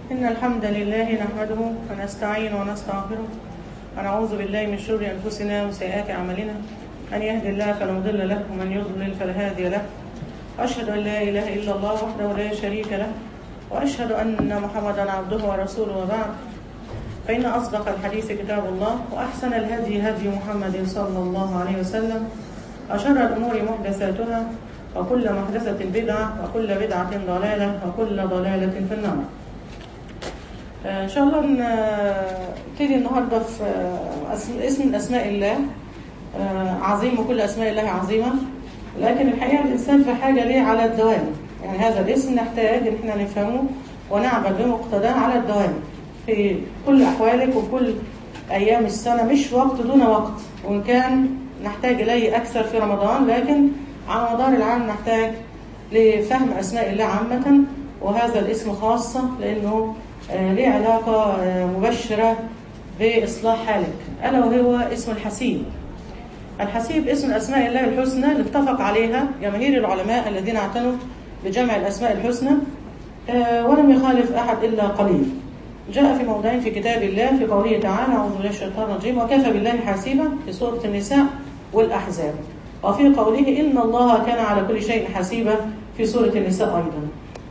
إن الحمد لله نحمده ونستعين ونستغفره ونعوذ بالله من شرور أنفسنا وسيئات أعمالنا من يهد الله فلا مضل له ومن يضلل فلا هادي له وأشهد أن لا إله إلا الله وحده لا شريك له وأشهد أن محمدا عبده ورسوله وبعد فإن أصدق الحديث كتاب الله وأحسن الهدي هدي محمد صلى الله عليه وسلم وشر الأمور محدثاتها وكل محدثة بدعة وكل بدعة ضلالة وكل ضلالة في النار آه، إن شاء الله نبتدي النهاردة في آه، أس- اسم من أسماء الله آه، عظيم وكل أسماء الله عظيمة لكن الحقيقة الإنسان في حاجة ليه على الدوام يعني هذا الاسم نحتاج إن احنا نفهمه ونعمل بمقتضاه على الدوام في كل أحوالك وكل أيام السنة مش وقت دون وقت وإن كان نحتاج إليه أكثر في رمضان لكن على مدار العام نحتاج لفهم أسماء الله عامة وهذا الاسم خاصة لأنه آه، ليه علاقة آه، مبشرة بإصلاح حالك ألا وهو اسم الحسيب الحسيب اسم أسماء الله الحسنى اللي اتفق عليها جماهير العلماء الذين اعتنوا بجمع الأسماء الحسنى آه، ولم يخالف أحد إلا قليل جاء في موضعين في كتاب الله في قوله تعالى أعوذ بالله من الشيطان الرجيم وكفى بالله حسيبا في سورة النساء والأحزاب وفي قوله إن الله كان على كل شيء حسيبا في سورة النساء أيضا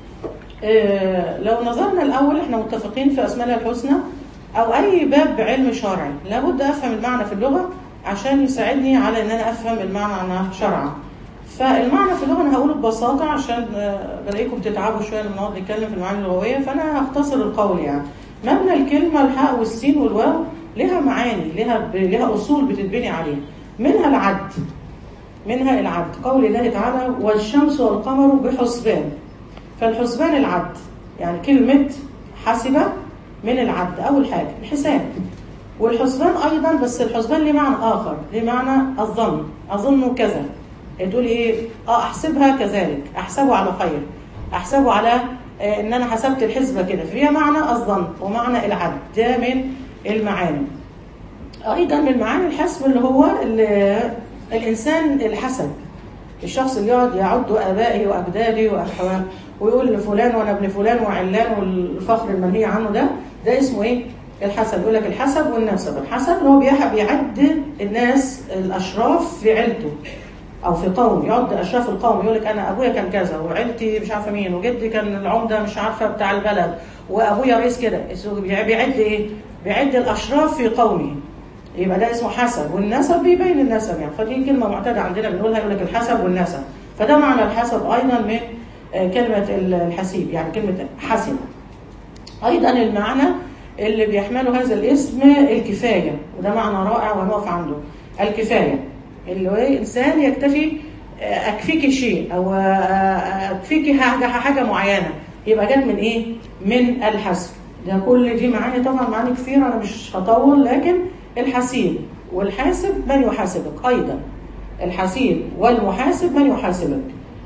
آه، لو نظرنا الأول احنا متفقين في أسماء الله الحسنى أو أي باب علم شرعي لابد أفهم المعنى في اللغة عشان يساعدني على إن أنا أفهم المعنى عنها شرعا فالمعنى في اللغة أنا هقوله ببساطة عشان آه، بلاقيكم بتتعبوا شوية لما نقعد نتكلم في المعاني اللغوية فأنا هختصر القول يعني مبنى الكلمة الحاء والسين والواو لها معاني لها ب... لها أصول بتتبني عليها منها العد منها العد قول الله تعالى والشمس والقمر بحسبان فالحسبان العد يعني كلمة حسبة من العد أول حاجة الحساب والحسبان أيضا بس الحسبان ليه معنى آخر ليه معنى الظن أظن كذا تقول إيه آه أحسبها كذلك أحسبه على خير أحسبه على آه إن أنا حسبت الحسبة كده فيها معنى الظن ومعنى العد ده من المعاني أيضا من معاني الحسب اللي هو ال- الإنسان الحسب الشخص اللي يقعد يعد آبائه وأجداده وأحوال ويقول لفلان وأنا ابن فلان وعلان والفخر المنهي عنه ده ده اسمه إيه؟ الحسب يقول لك الحسب والنسب الحسب اللي هو بيح- بيعد الناس الأشراف في عيلته او في قوم يعد اشراف القوم يقول لك انا ابويا كان كذا وعيلتي مش عارفه مين وجدي كان العمده مش عارفه بتاع البلد وابويا رئيس كده اسمه بيعد ايه؟ بيعد الاشراف في قومه يبقى ده اسمه حسب والنسب بيبين النسب يعني فدي كلمه معتاده عندنا بنقولها يقول لك الحسب والنسب فده معنى الحسب ايضا من آه، كلمه الحسيب يعني كلمه حسب ايضا المعنى اللي بيحمله هذا الاسم الكفايه وده معنى رائع وهنقف عنده الكفايه اللي هو إيه؟ انسان يكتفي آه، اكفيك شيء او آه، اكفيك حاجه حاجه معينه يبقى جت من ايه؟ من الحسب ده كل دي معاني طبعا معاني كثيره انا مش هطول لكن الحسيب والحاسب من يحاسبك ايضا الحسيب والمحاسب من يحاسبك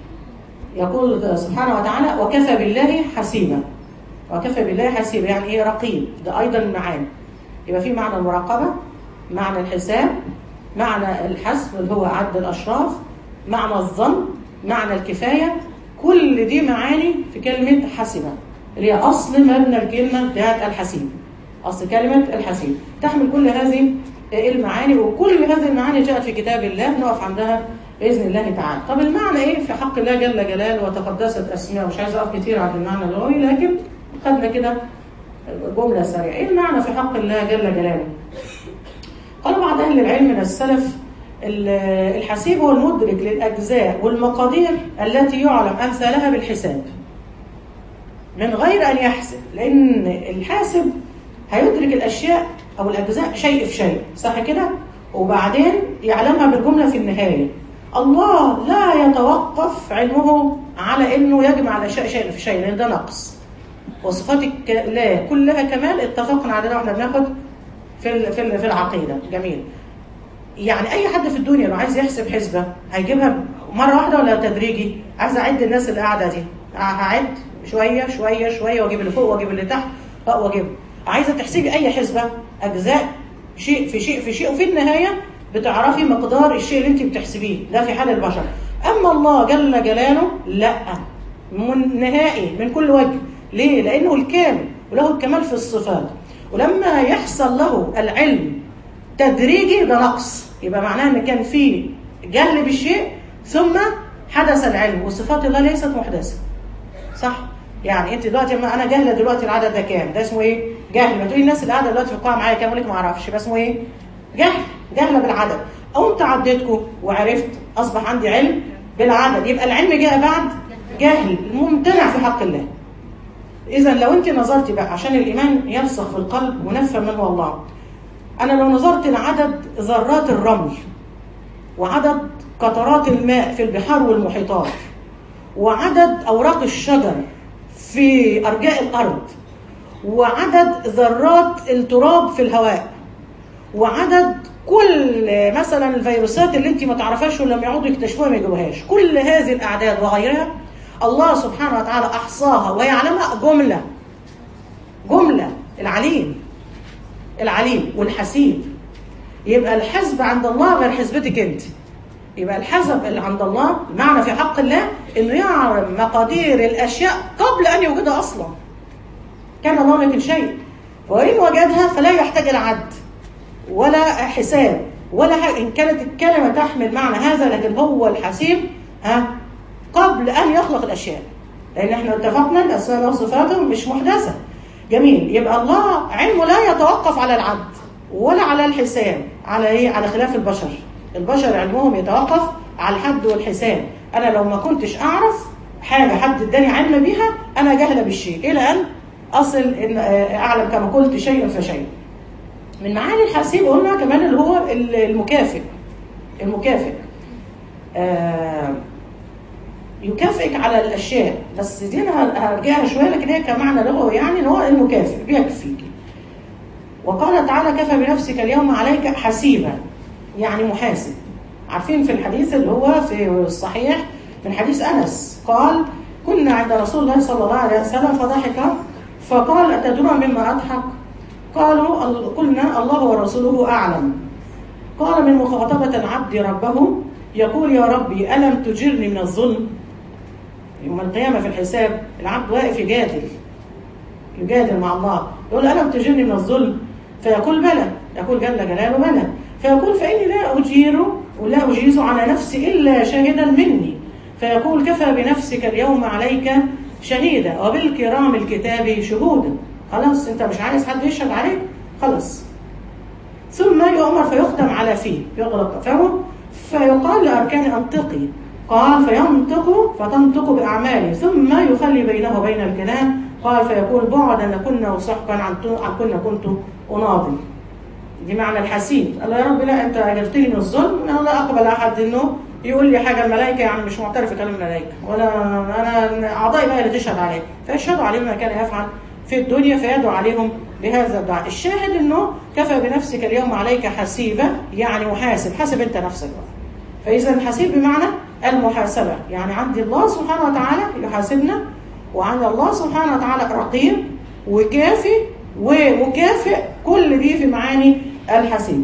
يقول سبحانه وتعالى وكفى بالله حسيبا وكفى بالله حسيبا يعني ايه رقيب ده ايضا معاني يبقى في معنى المراقبه معنى الحساب معنى الحسب اللي هو عد الاشراف معنى الظن معنى الكفايه كل دي معاني في كلمه حسبه اللي هي اصل مبنى الكلمه بتاعت الحسيب اصل كلمه الحسيب تحمل كل هذه المعاني وكل هذه المعاني جاءت في كتاب الله نقف عندها باذن الله تعالى طب المعنى ايه في حق الله جل جلاله وتقدست اسماءه مش عايز اقف كتير عن المعنى اللغوي لكن خدنا كده جمله سريعه ايه المعنى في حق الله جل جلاله قال بعض أهل العلم من السلف ال- الحسيب هو المدرك للأجزاء والمقادير التي يعلم أمثالها بالحساب من غير أن يحسب لأن الحاسب هيدرك الأشياء أو الأجزاء شيء في شيء صح كده؟ وبعدين يعلمها بالجملة في النهاية الله لا يتوقف علمه على أنه يجمع الأشياء شيء في شيء لأن ده نقص وصفات الك- الله كلها كمال اتفقنا عليها واحنا بناخد في ال- في ال- في العقيده جميل يعني اي حد في الدنيا لو عايز يحسب حسبه هيجيبها مره واحده ولا تدريجي عايز اعد الناس اللي قاعده دي هعد شويه شويه شويه واجيب اللي فوق واجيب اللي تحت اه واجيب عايزه تحسبي اي حسبه اجزاء شيء في شيء في شيء وفي النهايه بتعرفي مقدار الشيء اللي انت بتحسبيه ده في حال البشر اما الله جل جلاله لا من نهائي من كل وجه ليه لانه الكامل وله الكمال في الصفات ولما يحصل له العلم تدريجي ده نقص يبقى معناه ان كان في جهل بالشيء ثم حدث العلم وصفات الله ليست محدثه صح يعني انت دلوقتي ما انا جاهله دلوقتي العدد ده كام ده اسمه ايه جهل ما تقولي الناس اللي قاعده دلوقتي في القاعه معايا كام اقول لك ما اعرفش يبقى اسمه ايه جهل جهله بالعدد او انت عديتكم وعرفت اصبح عندي علم بالعدد يبقى العلم جاء بعد جهل ممتنع في حق الله اذا لو انت نظرتي بقى عشان الايمان يرسخ في القلب ونفهم من هو الله انا لو نظرت لعدد ذرات الرمل وعدد قطرات الماء في البحار والمحيطات وعدد اوراق الشجر في ارجاء الارض وعدد ذرات التراب في الهواء وعدد كل مثلا الفيروسات اللي انت ما تعرفهاش ولما يقعدوا يكتشفوها ما يجيبوهاش كل هذه الاعداد وغيرها الله سبحانه وتعالى احصاها ويعلمها جمله جمله العليم العليم والحسيب يبقى الحسب عند الله غير حسبتك انت يبقى الحسب اللي عند الله المعنى في حق الله انه يعلم مقادير الاشياء قبل ان يوجدها اصلا كان الله لكل شيء وان وجدها فلا يحتاج الى عد ولا حساب ولا حاجة إن كانت الكلمة تحمل معنى هذا لكن هو الحسيب ها قبل أن يخلق الأشياء لأن احنا اتفقنا الأسماء وصفاته مش محدثة جميل يبقى الله علمه لا يتوقف على العد ولا على الحساب على ايه على خلاف البشر البشر علمهم يتوقف على الحد والحساب انا لو ما كنتش اعرف حاجه حد اداني علم بيها انا جاهله بالشيء الى ان اصل ان اعلم كما قلت شيء فشيء من معاني الحسيب قلنا كمان اللي هو المكافئ المكافئ آه يكافئك على الاشياء بس دي انا هرجعها شويه لكن هي كمعنى لغوي يعني ان هو المكافئ بيكفيك وقال تعالى كفى بنفسك اليوم عليك حسيبا يعني محاسب عارفين في الحديث اللي هو في الصحيح من حديث انس قال كنا عند رسول الله صلى الله عليه وسلم فضحك فقال اتدرون مما اضحك قالوا قلنا الله ورسوله اعلم قال من مخاطبه العبد ربه يقول يا ربي الم تجرني من الظلم يوم القيامه في الحساب العبد واقف يجادل يجادل مع الله يقول الم تجرني من الظلم فيقول بلى يقول جل جلاله بلى فيقول فاني لا اجير ولا اجيز على نفسي الا شاهدا مني فيقول كفى بنفسك اليوم عليك شهيدا وبالكرام الكتاب شهودا خلاص انت مش عايز حد يشهد عليك خلاص ثم يؤمر فيختم على فيه يغلق فمه فيقال لأركان أنطقي قال فينطق فتنطق بأعماله ثم يخلي بينه وبين الكلام قال فيقول بعدا كنا وسحقا عن كنا كنت أناضل دي معنى الحسيب قال يا رب لا انت اجرتني من الظلم انا لا اقبل احد انه يقول لي حاجه الملائكه يعني مش معترف بكلام الملائكه ولا انا اعضائي بقى اللي تشهد عليه فيشهدوا عليه ما كان يفعل في الدنيا فيدعو عليهم بهذا الدعاء الشاهد انه كفى بنفسك اليوم عليك حسيبة يعني محاسب حاسب انت نفسك بقى فاذا الحسيب بمعنى المحاسبة يعني عند الله سبحانه وتعالى يحاسبنا وعند الله سبحانه وتعالى رقيب وكافي ومكافئ كل دي في معاني الحسيب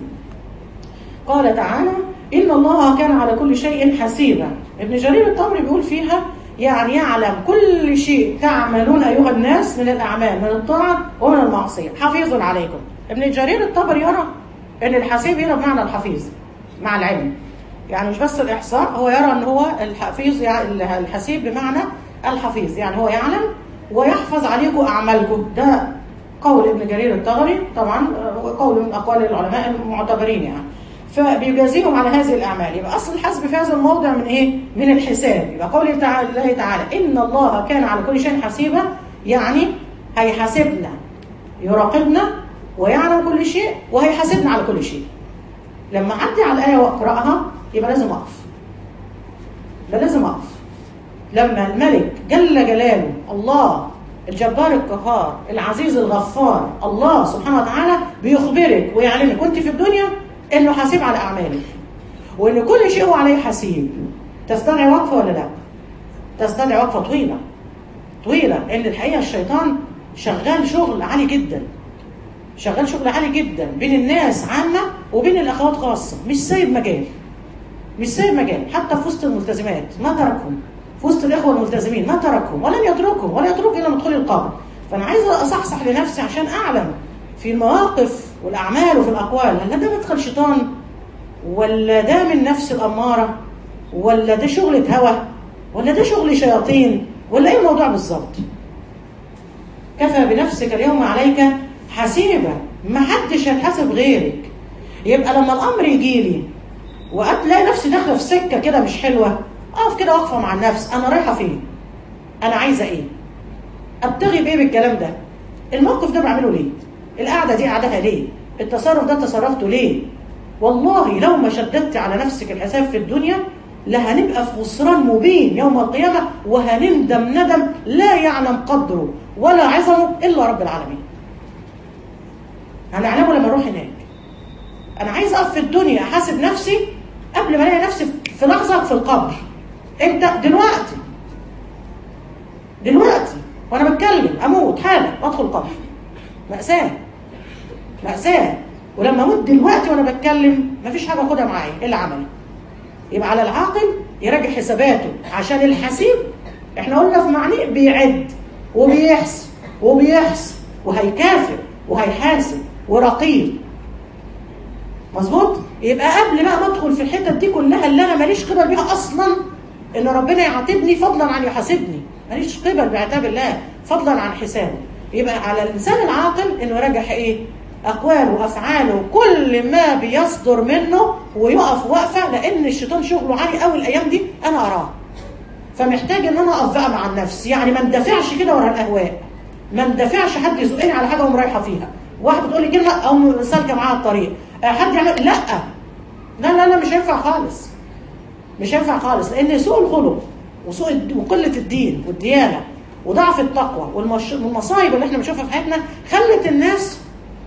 قال تعالى إن الله كان على كل شيء حسيبا ابن جرير الطبري بيقول فيها يعني يعلم كل شيء تعملون أيها الناس من الأعمال من الطاعة ومن المعصية حفيظ عليكم ابن جرير الطبري يرى أن الحسيب هنا بمعنى الحفيظ مع العلم يعني مش بس الإحصاء هو يرى أن هو الحفيظ يعني الحسيب بمعنى الحفيظ يعني هو يعلم ويحفظ عليكم أعمالكم ده قول ابن جرير الطبري طبعا قول من أقوال العلماء المعتبرين يعني فبيجازيهم على هذه الأعمال يبقى أصل الحسب في هذا الموضع من إيه؟ من الحساب يبقى قول تعالى الله تعالى إن الله كان على كل شيء حسيبا يعني هيحاسبنا يراقبنا ويعلم كل شيء وهيحاسبنا على كل شيء لما أعدي على الآية وأقرأها يبقى لازم أقف يبقى لازم أقف لما الملك جل جلاله الله الجبار القهار العزيز الغفار الله سبحانه وتعالى بيخبرك ويعلمك وانت في الدنيا انه حاسب على اعمالك وان كل شيء هو عليه حسيب تستدعي وقفه ولا لا تستدعي وقفه طويله طويله لان الحقيقه الشيطان شغال شغل عالي جدا شغال شغل عالي جدا بين الناس عامه وبين الاخوات خاصه مش سايب مجال مش سايب مجال حتى في وسط الملتزمات ما تركهم في وسط الاخوه الملتزمين ما تركهم ولن يتركهم ولا يترك الا مدخول القبر فانا عايزه اصحصح لنفسي عشان اعلم في المواقف والاعمال وفي الاقوال هل ده مدخل شيطان ولا ده من نفس الاماره ولا ده شغله هوى ولا ده شغل شياطين ولا ايه الموضوع بالظبط كفى بنفسك اليوم عليك حسيبا ما حدش هتحاسب غيرك يبقى لما الامر يجي لي واتلاقي نفسي داخله في سكه كده مش حلوه اقف كده واقفه مع النفس انا رايحه فين انا عايزه ايه ابتغي بايه بالكلام ده الموقف ده بعمله ليه القعده دي قعدها ليه التصرف ده تصرفته ليه والله لو ما شددت على نفسك الحساب في الدنيا لهنبقى في خسران مبين يوم القيامة وهنندم ندم لا يعلم قدره ولا عظمه إلا رب العالمين هنعلمه لما نروح هناك أنا عايز أقف في الدنيا أحاسب نفسي قبل ما ألاقي نفسي في لحظة في القبر امتى دلوقتي دلوقتي وأنا بتكلم أموت حالا وأدخل القبر مأساة مأساة ولما أموت دلوقتي وأنا بتكلم مفيش حاجة أخدها معايا إلا عملي يبقى على العاقل يراجع حساباته عشان الحسيب احنا قلنا في معنيه بيعد وبيحسب وبيحسب وهيكافئ وهيحاسب ورقيب مظبوط يبقى قبل بقى ما ادخل في الحتت دي كلها اللي انا ماليش قبل بيها اصلا ان ربنا يعاتبني فضلا عن يحاسبني ماليش قبل بعتاب الله فضلا عن حسابه يبقى على الانسان العاقل انه يراجع ايه أقواله وأفعاله كل ما بيصدر منه ويقف وقفة لأن الشيطان شغله عالي قوي الأيام دي أنا أراه فمحتاج إن أنا أقف بقى مع النفس يعني ما اندفعش كده ورا الأهواء ما اندفعش حد يزقني على حاجة وأقوم رايحة فيها واحد بتقول لي كلمة أو سالكة معاها الطريق حد يعمل لا لا لا لا مش هينفع خالص مش هينفع خالص لأن سوء الخلق وسوء وقلة الدين والديانة وضعف التقوى والمصايب اللي احنا بنشوفها في حياتنا خلت الناس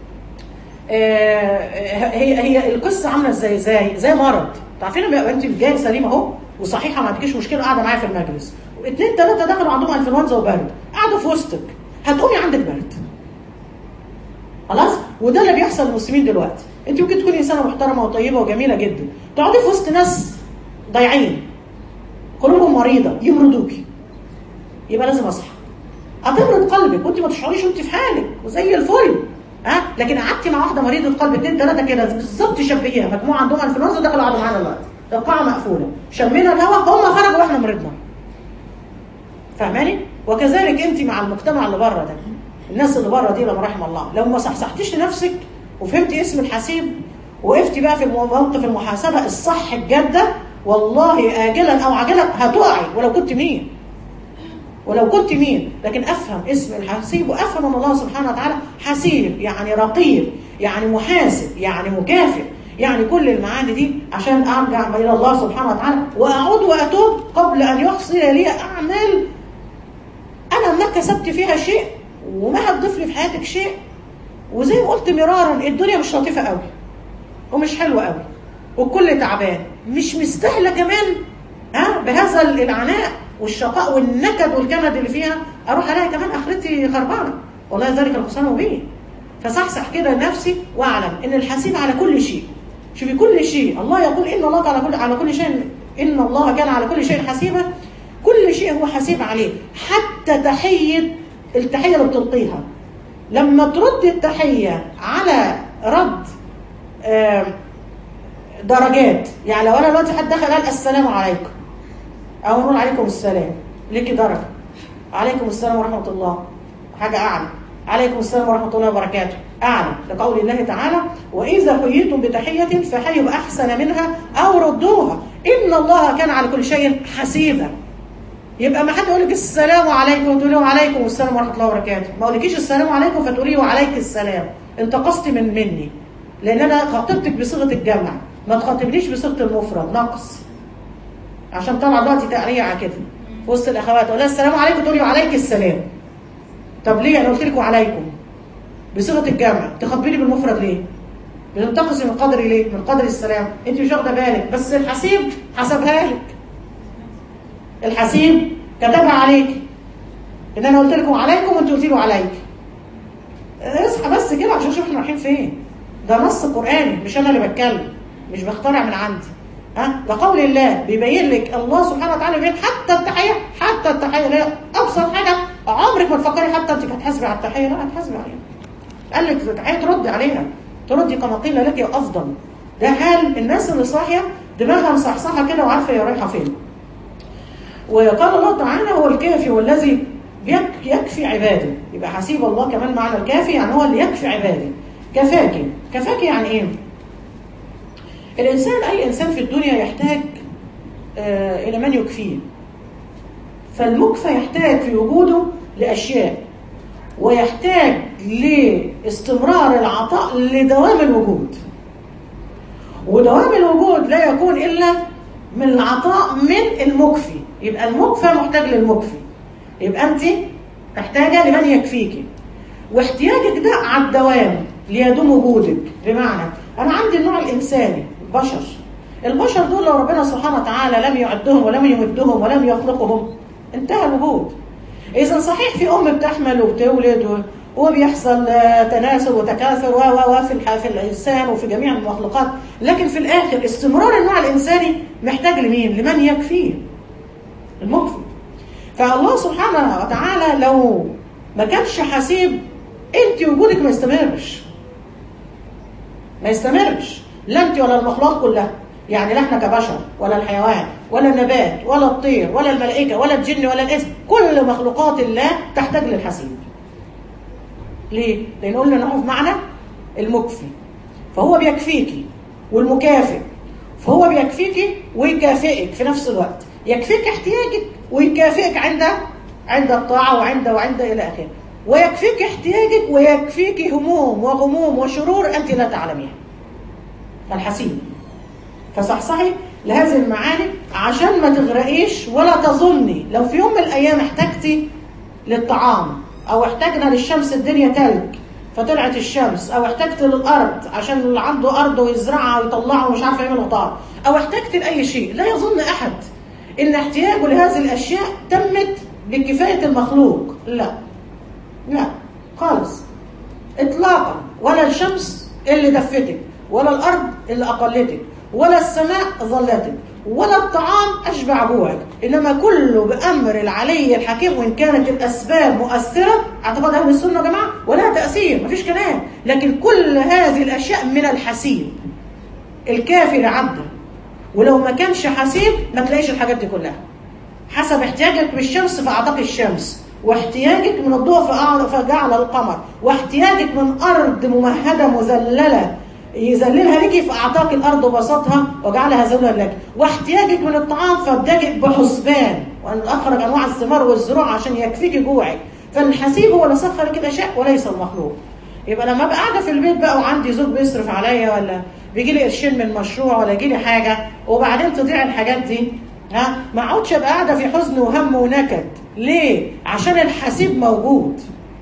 هي هي القصه عامله ازاي زي زي مرض عارفين لما انت جايه سليمه اهو وصحيحه ما عندكيش مشكله قاعده معايا في المجلس اثنين ثلاثه دخلوا عندهم انفلونزا وبرد قعدوا في وسطك هتقومي عندك برد خلاص وده اللي بيحصل للمسلمين دلوقتي انت ممكن تكوني انسانه محترمه وطيبه وجميله جدا تقعدي في وسط ناس ضايعين قلوبهم مريضه يمرضوكي يبقى لازم اصحى هتمرض قلبك وانت ما تشعريش وانت في حالك وزي الفل ها لكن قعدتي مع واحده مريضه قلب اثنين ثلاثه كده بالظبط شبهيها مجموعه عندهم انفلونزا دخلوا قعدوا معانا دلوقتي القاعه مقفوله شمينا الهواء هم خرجوا واحنا مرضنا فاهماني وكذلك انت مع المجتمع اللي بره ده الناس اللي بره دي لما رحم الله لو ما صحصحتيش لنفسك وفهمتي اسم الحسيب وقفتي بقى في موقف المحاسبه الصح الجاده والله اجلا او عاجلا هتقعي ولو كنت مين ولو كنت مين لكن افهم اسم الحسيب وافهم ان الله سبحانه وتعالى حسيب يعني رقيب يعني محاسب يعني مكافئ يعني كل المعاني دي عشان ارجع الى الله سبحانه وتعالى واعود واتوب قبل ان يحصل لي اعمال انا ما كسبت فيها شيء وما هتضيف لي في حياتك شيء وزي ما قلت مرارا الدنيا مش لطيفه قوي ومش حلوه قوي والكل تعبان مش مستاهله كمان ها بهذا العناء والشقاء والنكد والجمد اللي فيها اروح الاقي كمان اخرتي خربانه والله ذلك الخسران مبين فصحصح كده نفسي واعلم ان الحسيب على كل شيء شوفي كل شيء الله يقول ان الله على كل على كل شيء ان الله كان على كل شيء حسيبا كل شيء هو حسيب عليه حتى تحيه التحيه اللي بتلقيها لما ترد التحيه على رد درجات يعني لو انا دلوقتي حد دخل قال السلام عليكم او نقول عليكم السلام ليكي درجه عليكم السلام ورحمه الله حاجه اعلى عليكم السلام ورحمه الله وبركاته اعلى لقول الله تعالى واذا حييتم بتحيه فحيوا باحسن منها او ردوها ان الله كان على كل شيء حسيبا يبقى ما حد يقول لك السلام عليكم وتقولي وعليكم السلام ورحمه الله وبركاته ما اقولكيش السلام عليكم فتقولي وعليك السلام انتقصتي من مني لان انا خاطبتك بصيغه الجمع ما تخاطبنيش بصيغه المفرد نقص عشان طبعا دلوقتي تقريعه كده في وسط الاخوات اقول لها السلام عليكم تقولي وعليك السلام طب ليه انا قلت لك وعليكم بصيغه الجمع تخاطبيني بالمفرد ليه بتنتقصي من قدري ليه من قدر السلام انت مش واخده بالك بس الحسيب حسبها لك الحسيب كتبها عليك ان انا قلت لكم عليكم وانت قلت له عليك اصحى بس كده عشان نشوف احنا رايحين فين ده نص قراني مش انا اللي بتكلم مش بخترع من عندي ها ده قول الله بيبين لك الله سبحانه وتعالى بيبين حتى التحيه حتى التحيه اللي هي ابسط حاجه عمرك ما تفكري حتى انت هتحاسبي على التحيه لا هتحاسبي عليها قال لك التحيه تردي عليها تردي كما قيل لك افضل ده حال الناس اللي صاحيه دماغها مصحصحه كده وعارفه هي رايحه فين وقال الله تعالى هو الكافي والذي يك- يكفي عباده يبقى حسيب الله كمان معنى الكافي يعني هو اللي يكفي عباده كفاكي كفاكي يعني ايه الانسان اي انسان في الدنيا يحتاج آه الى من يكفيه فالمكفى يحتاج في وجوده لاشياء ويحتاج لاستمرار العطاء لدوام الوجود ودوام الوجود لا يكون الا من العطاء من المكفي يبقى المكفى محتاج للمكفي يبقى انت محتاجه لمن يكفيكي واحتياجك ده على الدوام ليدوم وجودك بمعنى انا عندي النوع الانساني البشر البشر دول لو ربنا سبحانه وتعالى لم يعدهم ولم يمدهم ولم يخلقهم انتهى الوجود اذا صحيح في ام بتحمل وبتولد و... وبيحصل آه، تناسل وتكاثر و و و في الح- في الانسان وفي جميع المخلوقات لكن في الاخر استمرار النوع الانساني محتاج لمين؟ لمن يكفيه المكفي فالله سبحانه وتعالى لو ما كانش حسيب انت وجودك ما يستمرش ما يستمرش لا انت ولا المخلوقات كلها يعني لا احنا كبشر ولا الحيوان ولا النبات ولا الطير ولا الملائكه ولا الجن ولا الانس كل مخلوقات الله تحتاج للحسيب ليه؟ لان قلنا انه في معنى المكفي فهو بيكفيكي والمكافئ فهو بيكفيكي ويكافئك في نفس الوقت يكفيك احتياجك ويكافئك عند عند الطاعه وعند وعند الى اخره ويكفيك احتياجك ويكفيك هموم وغموم وشرور انت لا تعلميها فالحسيب فصحصحي لهذه المعاني عشان ما تغرقيش ولا تظني لو في يوم من الايام احتجتي للطعام او احتاجنا للشمس الدنيا تلج فطلعت الشمس او احتجت للارض عشان اللي عنده ارض ويزرعها ويطلعها ومش عارف يعمل غطاء او احتجت لاي شيء لا يظن احد ان احتياجه لهذه الاشياء تمت بكفايه المخلوق لا لا خالص اطلاقا ولا الشمس اللي دفتك ولا الارض اللي اقلتك ولا السماء ظلتك ولا الطعام اشبع جوعك انما كله بامر العلي الحكيم وان كانت الاسباب مؤثره اعتقاد اهل السنه يا جماعه ولها تاثير مفيش كلام لكن كل هذه الاشياء من الحسيب الكافي لعبده ولو ما كانش حسيب ما تلاقيش الحاجات دي كلها حسب احتياجك بالشمس فاعطاك الشمس واحتياجك من الضوء فأعلى- فجعل القمر واحتياجك من ارض ممهده مذلله يذللها لك فاعطاك الارض بسطها وجعلها ذلا لك واحتياجك من الطعام فابتدئ بحسبان وان اخرج انواع الثمار والزروع عشان يكفيك جوعك فالحسيب هو اللي سخر لك الاشياء وليس المخلوق يبقى لما ابقى قاعده في البيت بقى وعندي زوج بيصرف عليا ولا بيجي لي قرشين من مشروع ولا يجي لي حاجه وبعدين تضيع الحاجات دي ها ما اقعدش ابقى قاعده في حزن وهم ونكد ليه عشان الحسيب موجود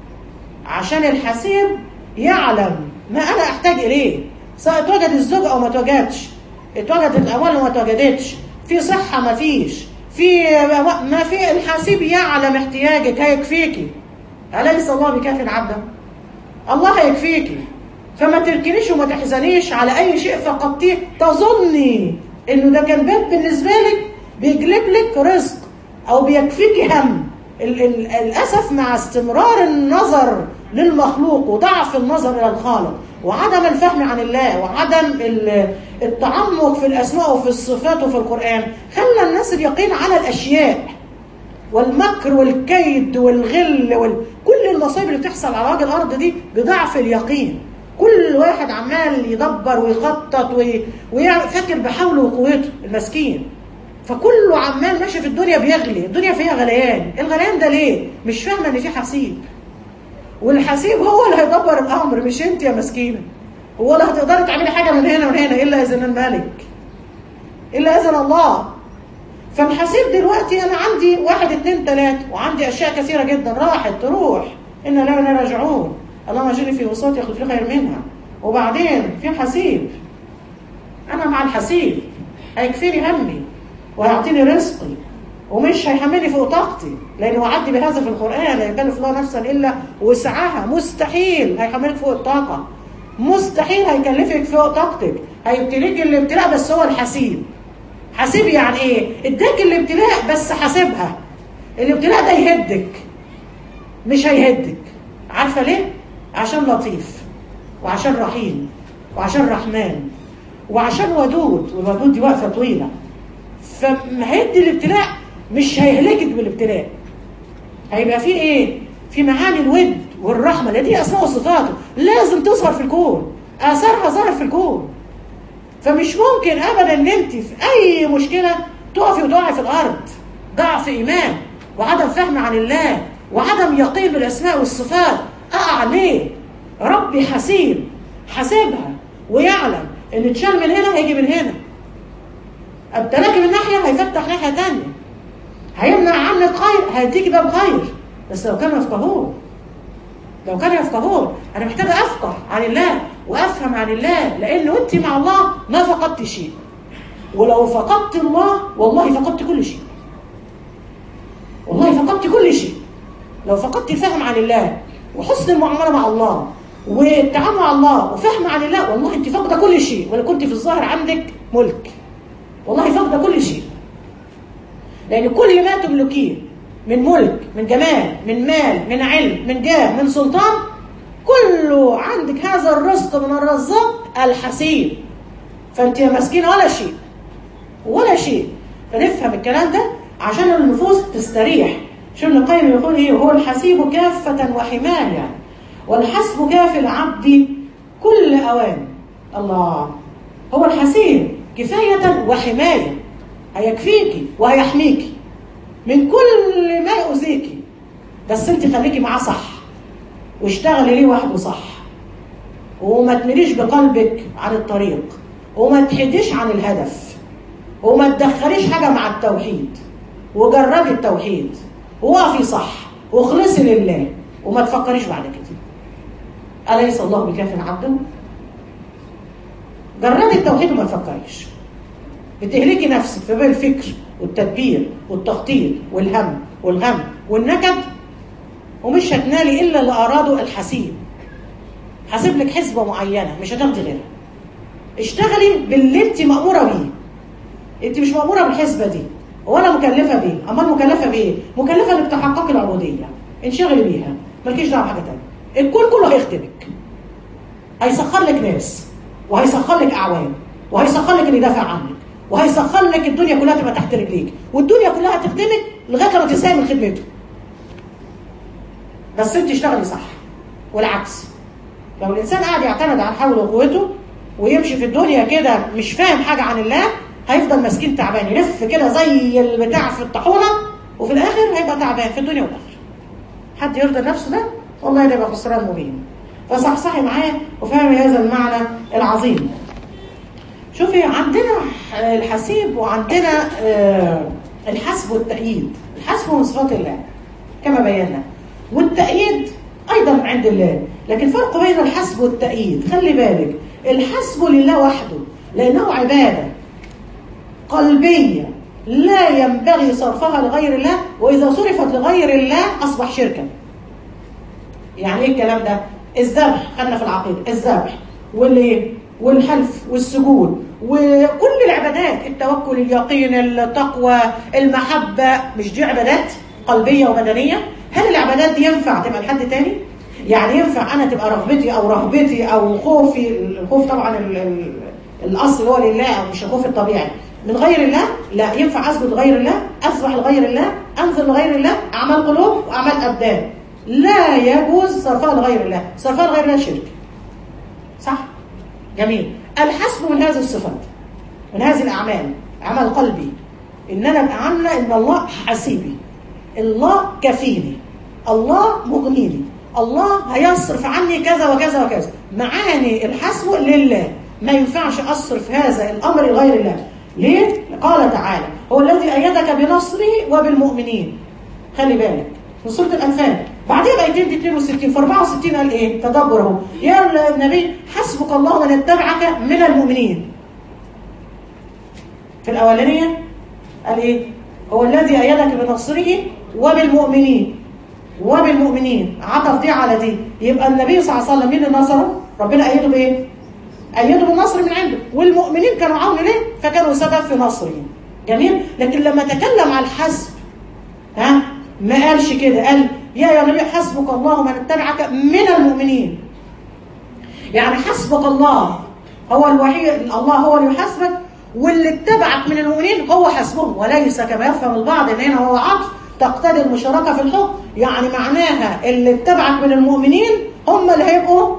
عشان الحسيب يعلم ما انا احتاج اليه سواء اتوجد الزوج او ما اتوجدش اتوجدت الاموال وما اتوجدتش في صحه ما فيش في ما في الحسيب يعلم احتياجك هيكفيكي اليس الله بكاف عبدا الله هيكفيكي فما تركنيش وما تحزنيش على اي شيء فقدتيه تظني انه ده كان باب بالنسبه لك بيجلب لك رزق او بيكفيكي هم ال- ال- للاسف مع استمرار النظر للمخلوق وضعف النظر الى الخالق وعدم الفهم عن الله وعدم ال- التعمق في الاسماء وفي الصفات وفي القران خلى الناس اليقين على الاشياء والمكر والكيد والغل وال... كل المصايب اللي بتحصل على وجه الارض دي بضعف اليقين كل واحد عمال يدبر ويخطط وي... ويعرف فاكر بحوله وقوته المسكين فكله عمال ماشي في الدنيا بيغلي الدنيا فيها غليان الغليان ده ليه مش فاهمه ان في حسيب والحسيب هو اللي هيدبر الامر مش انت يا مسكينه هو اللي هتقدري تعملي حاجه من هنا ومن هنا الا اذن الملك الا اذن الله فالحسيب دلوقتي انا عندي واحد اتنين تلاته وعندي اشياء كثيره جدا راحت تروح ان لا لا راجعون اللهم اجرني في وسط يخلف لي خير منها وبعدين في حسيب انا مع الحسيب هيكفيني همي وهيعطيني رزقي ومش هيحملني فوق طاقتي لانه وعدني بهذا في القران لا يكلف الله نفسا الا وسعها مستحيل هيحملك فوق الطاقه مستحيل هيكلفك فوق طاقتك هيبتليك الابتلاء بس هو الحسيب حسيب يعني ايه اداك الابتلاء بس حاسبها الابتلاء ده يهدك مش هيهدك عارفه ليه عشان لطيف وعشان رحيم وعشان رحمن وعشان ودود والودود دي وقفه طويله فهيدي الابتلاء مش هيهلكك بالابتلاء هيبقى فيه ايه في معاني الود والرحمه اللي دي اسماء وصفاته لازم تظهر في الكون اثارها ظهر في الكون فمش ممكن ابدا ان انت في اي مشكله تقفي وتقعي في الارض ضعف ايمان وعدم فهم عن الله وعدم يقين بالاسماء والصفات اقع ليه ربي حسيب حاسبها ويعلم ان تشال من هنا هيجي من هنا ابتلاك من ناحيه هيفتح ناحيه تانية هيمنع عنك خير هيديكي باب خير بس لو كانوا يفقهون لو كانوا يفقهون انا محتاجه افقه عن الله وافهم عن الله لان انت مع الله ما فقدت شيء ولو فقدت الله والله فقدت كل شيء والله فقدت كل شيء لو فقدت الفهم عن الله وحسن المعامله مع الله والتعامل مع الله وفهم عن الله والله انت فاقده كل شيء ولا كنت في الظاهر عندك ملك والله فاقده كل شيء لان كل ما تملكيه من ملك من جمال من مال من علم من جاه من سلطان كله عندك هذا الرزق من الرزاق الحسيب فانت يا مسكينه ولا شيء ولا شيء فنفهم الكلام ده عشان النفوس تستريح شو ابن القيم يقول ايه هو الحسيب كافة وحماية والحسب كاف العبد كل أوان الله هو الحسيب كفاية وحماية هيكفيكي وهيحميكي من كل ما يؤذيكي بس انت خليكي معاه صح واشتغلي ليه وحده صح وما تمليش بقلبك عن الطريق وما تحديش عن الهدف وما تدخليش حاجة مع التوحيد وجربي التوحيد وقفي صح واخلصي لله وما تفكريش بعد كده أليس الله بكاف عبده؟ جربي التوحيد وما تفكريش بتهلكي نفسك في باب الفكر والتدبير والتخطيط والهم والغم والنكد ومش هتنالي الا اللي اراده الحسيب حاسب لك حسبه معينه مش هتاخدي غيرها اشتغلي باللي انت ماموره بيه انت مش ماموره بالحسبه دي ولا مكلفه بيه امال مكلفه بايه مكلفه انك تحققي العبوديه انشغلي بيها مالكيش دعوه بحاجه ثانيه الكل كله هيخدمك هيسخر لك ناس وهيسخر لك اعوان وهيسخر لك اللي يدافع عنك وهيسخر لك الدنيا كلها تبقى تحت رجليك والدنيا كلها هتخدمك لغايه لما تساوي من خدمته بس انت اشتغلي صح والعكس لو الانسان قاعد يعتمد على حوله وقوته ويمشي في الدنيا كده مش فاهم حاجه عن الله هيفضل مسكين تعبان يلف كده زي البتاع في الطاحونه وفي الاخر هيبقى تعبان في الدنيا والاخره حد يرضى نفسه ده والله ده يبقى خسران مبين فصحصحي معايا وفهمي هذا المعنى العظيم شوفي عندنا الحسيب وعندنا الحسب والتأييد الحسب من صفات الله كما بينا والتأييد أيضا من عند الله لكن فرق بين الحسب والتأييد خلي بالك الحسب لله وحده لأنه عبادة قلبية لا ينبغي صرفها لغير الله وإذا صرفت لغير الله أصبح شركا يعني إيه الكلام ده الذبح خلنا في العقيدة الذبح والإيه والحلف والسجود وكل العبادات التوكل اليقين التقوى المحبة مش دي عبادات قلبية وبدنية هل العبادات دي ينفع تبقى لحد تاني يعني ينفع انا تبقى رغبتي او رهبتي او خوفي الخوف طبعا ال ال الاصل هو لله او مش الخوف الطبيعي من غير الله لا ينفع اسجد لغير الله اسبح لغير الله انزل لغير الله اعمال قلوب واعمال ابدان لا يجوز صرفها لغير الله صرفها لغير الله شرك صح جميل الحسب من هذه الصفات من هذه الاعمال عمل قلبي ان انا ابقى عامله ان الله حسيبي الله كفيني الله مغنيني الله هيصرف عني كذا وكذا وكذا معاني الحسب لله ما ينفعش اصرف هذا الامر لغير الله ليه؟ قال تعالى هو الذي ايدك بنصره وبالمؤمنين خلي بالك في سوره الانفال بعدين بايتين 62 في 64 قال ايه تدبر اهو يا النبي حسبك الله ومن اتبعك من المؤمنين في الاولانيه قال ايه هو الذي ايدك بنصره وبالمؤمنين وبالمؤمنين عطف دي على دي يبقى النبي صلى الله عليه وسلم مين اللي نصره ربنا ايده بايه ايده بالنصر من عنده والمؤمنين كانوا عون ليه فكانوا سبب في نصره جميل لكن لما تكلم على الحسب ها ما قالش كده قال يا يا نبي حسبك الله من اتبعك من المؤمنين يعني حسبك الله هو الوحيد الله هو اللي يحاسبك واللي اتبعك من المؤمنين هو حسبهم وليس كما يفهم البعض ان هنا هو عطف تقتضي المشاركه في الحكم يعني معناها اللي اتبعك من المؤمنين هم اللي هيبقوا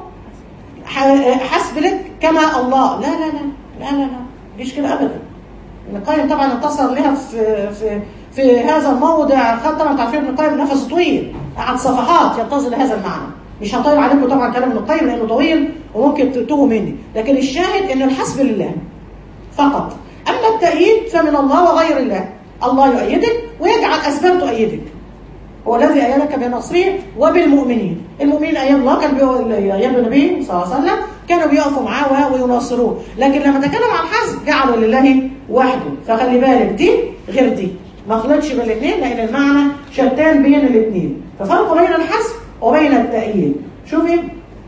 حسب لك كما الله لا لا لا لا لا لا مفيش كده ابدا ابن القيم طبعا انتصر لها في في في هذا الموضع خد طبعا تعرفين ابن القيم نفسه طويل قعد صفحات ينتظر لهذا المعنى مش هطيل عليكم طبعا كلام ابن القيم لانه طويل وممكن تتوهوا مني لكن الشاهد ان الحسب لله فقط اما التأييد فمن الله وغير الله الله يؤيدك ويجعل اسباب تؤيدك هو الذي ايدك بنصره وبالمؤمنين المؤمنين ايام الله كان ايام النبي صلى الله عليه وسلم كانوا بيقفوا معاه ويناصروه لكن لما تكلم عن الحزب جعلوا لله وحده فخلي بالك دي غير دي ما خلطش بين الاثنين لان المعنى شتان بين الاثنين ففرق بين الحزب وبين التأييد شوفي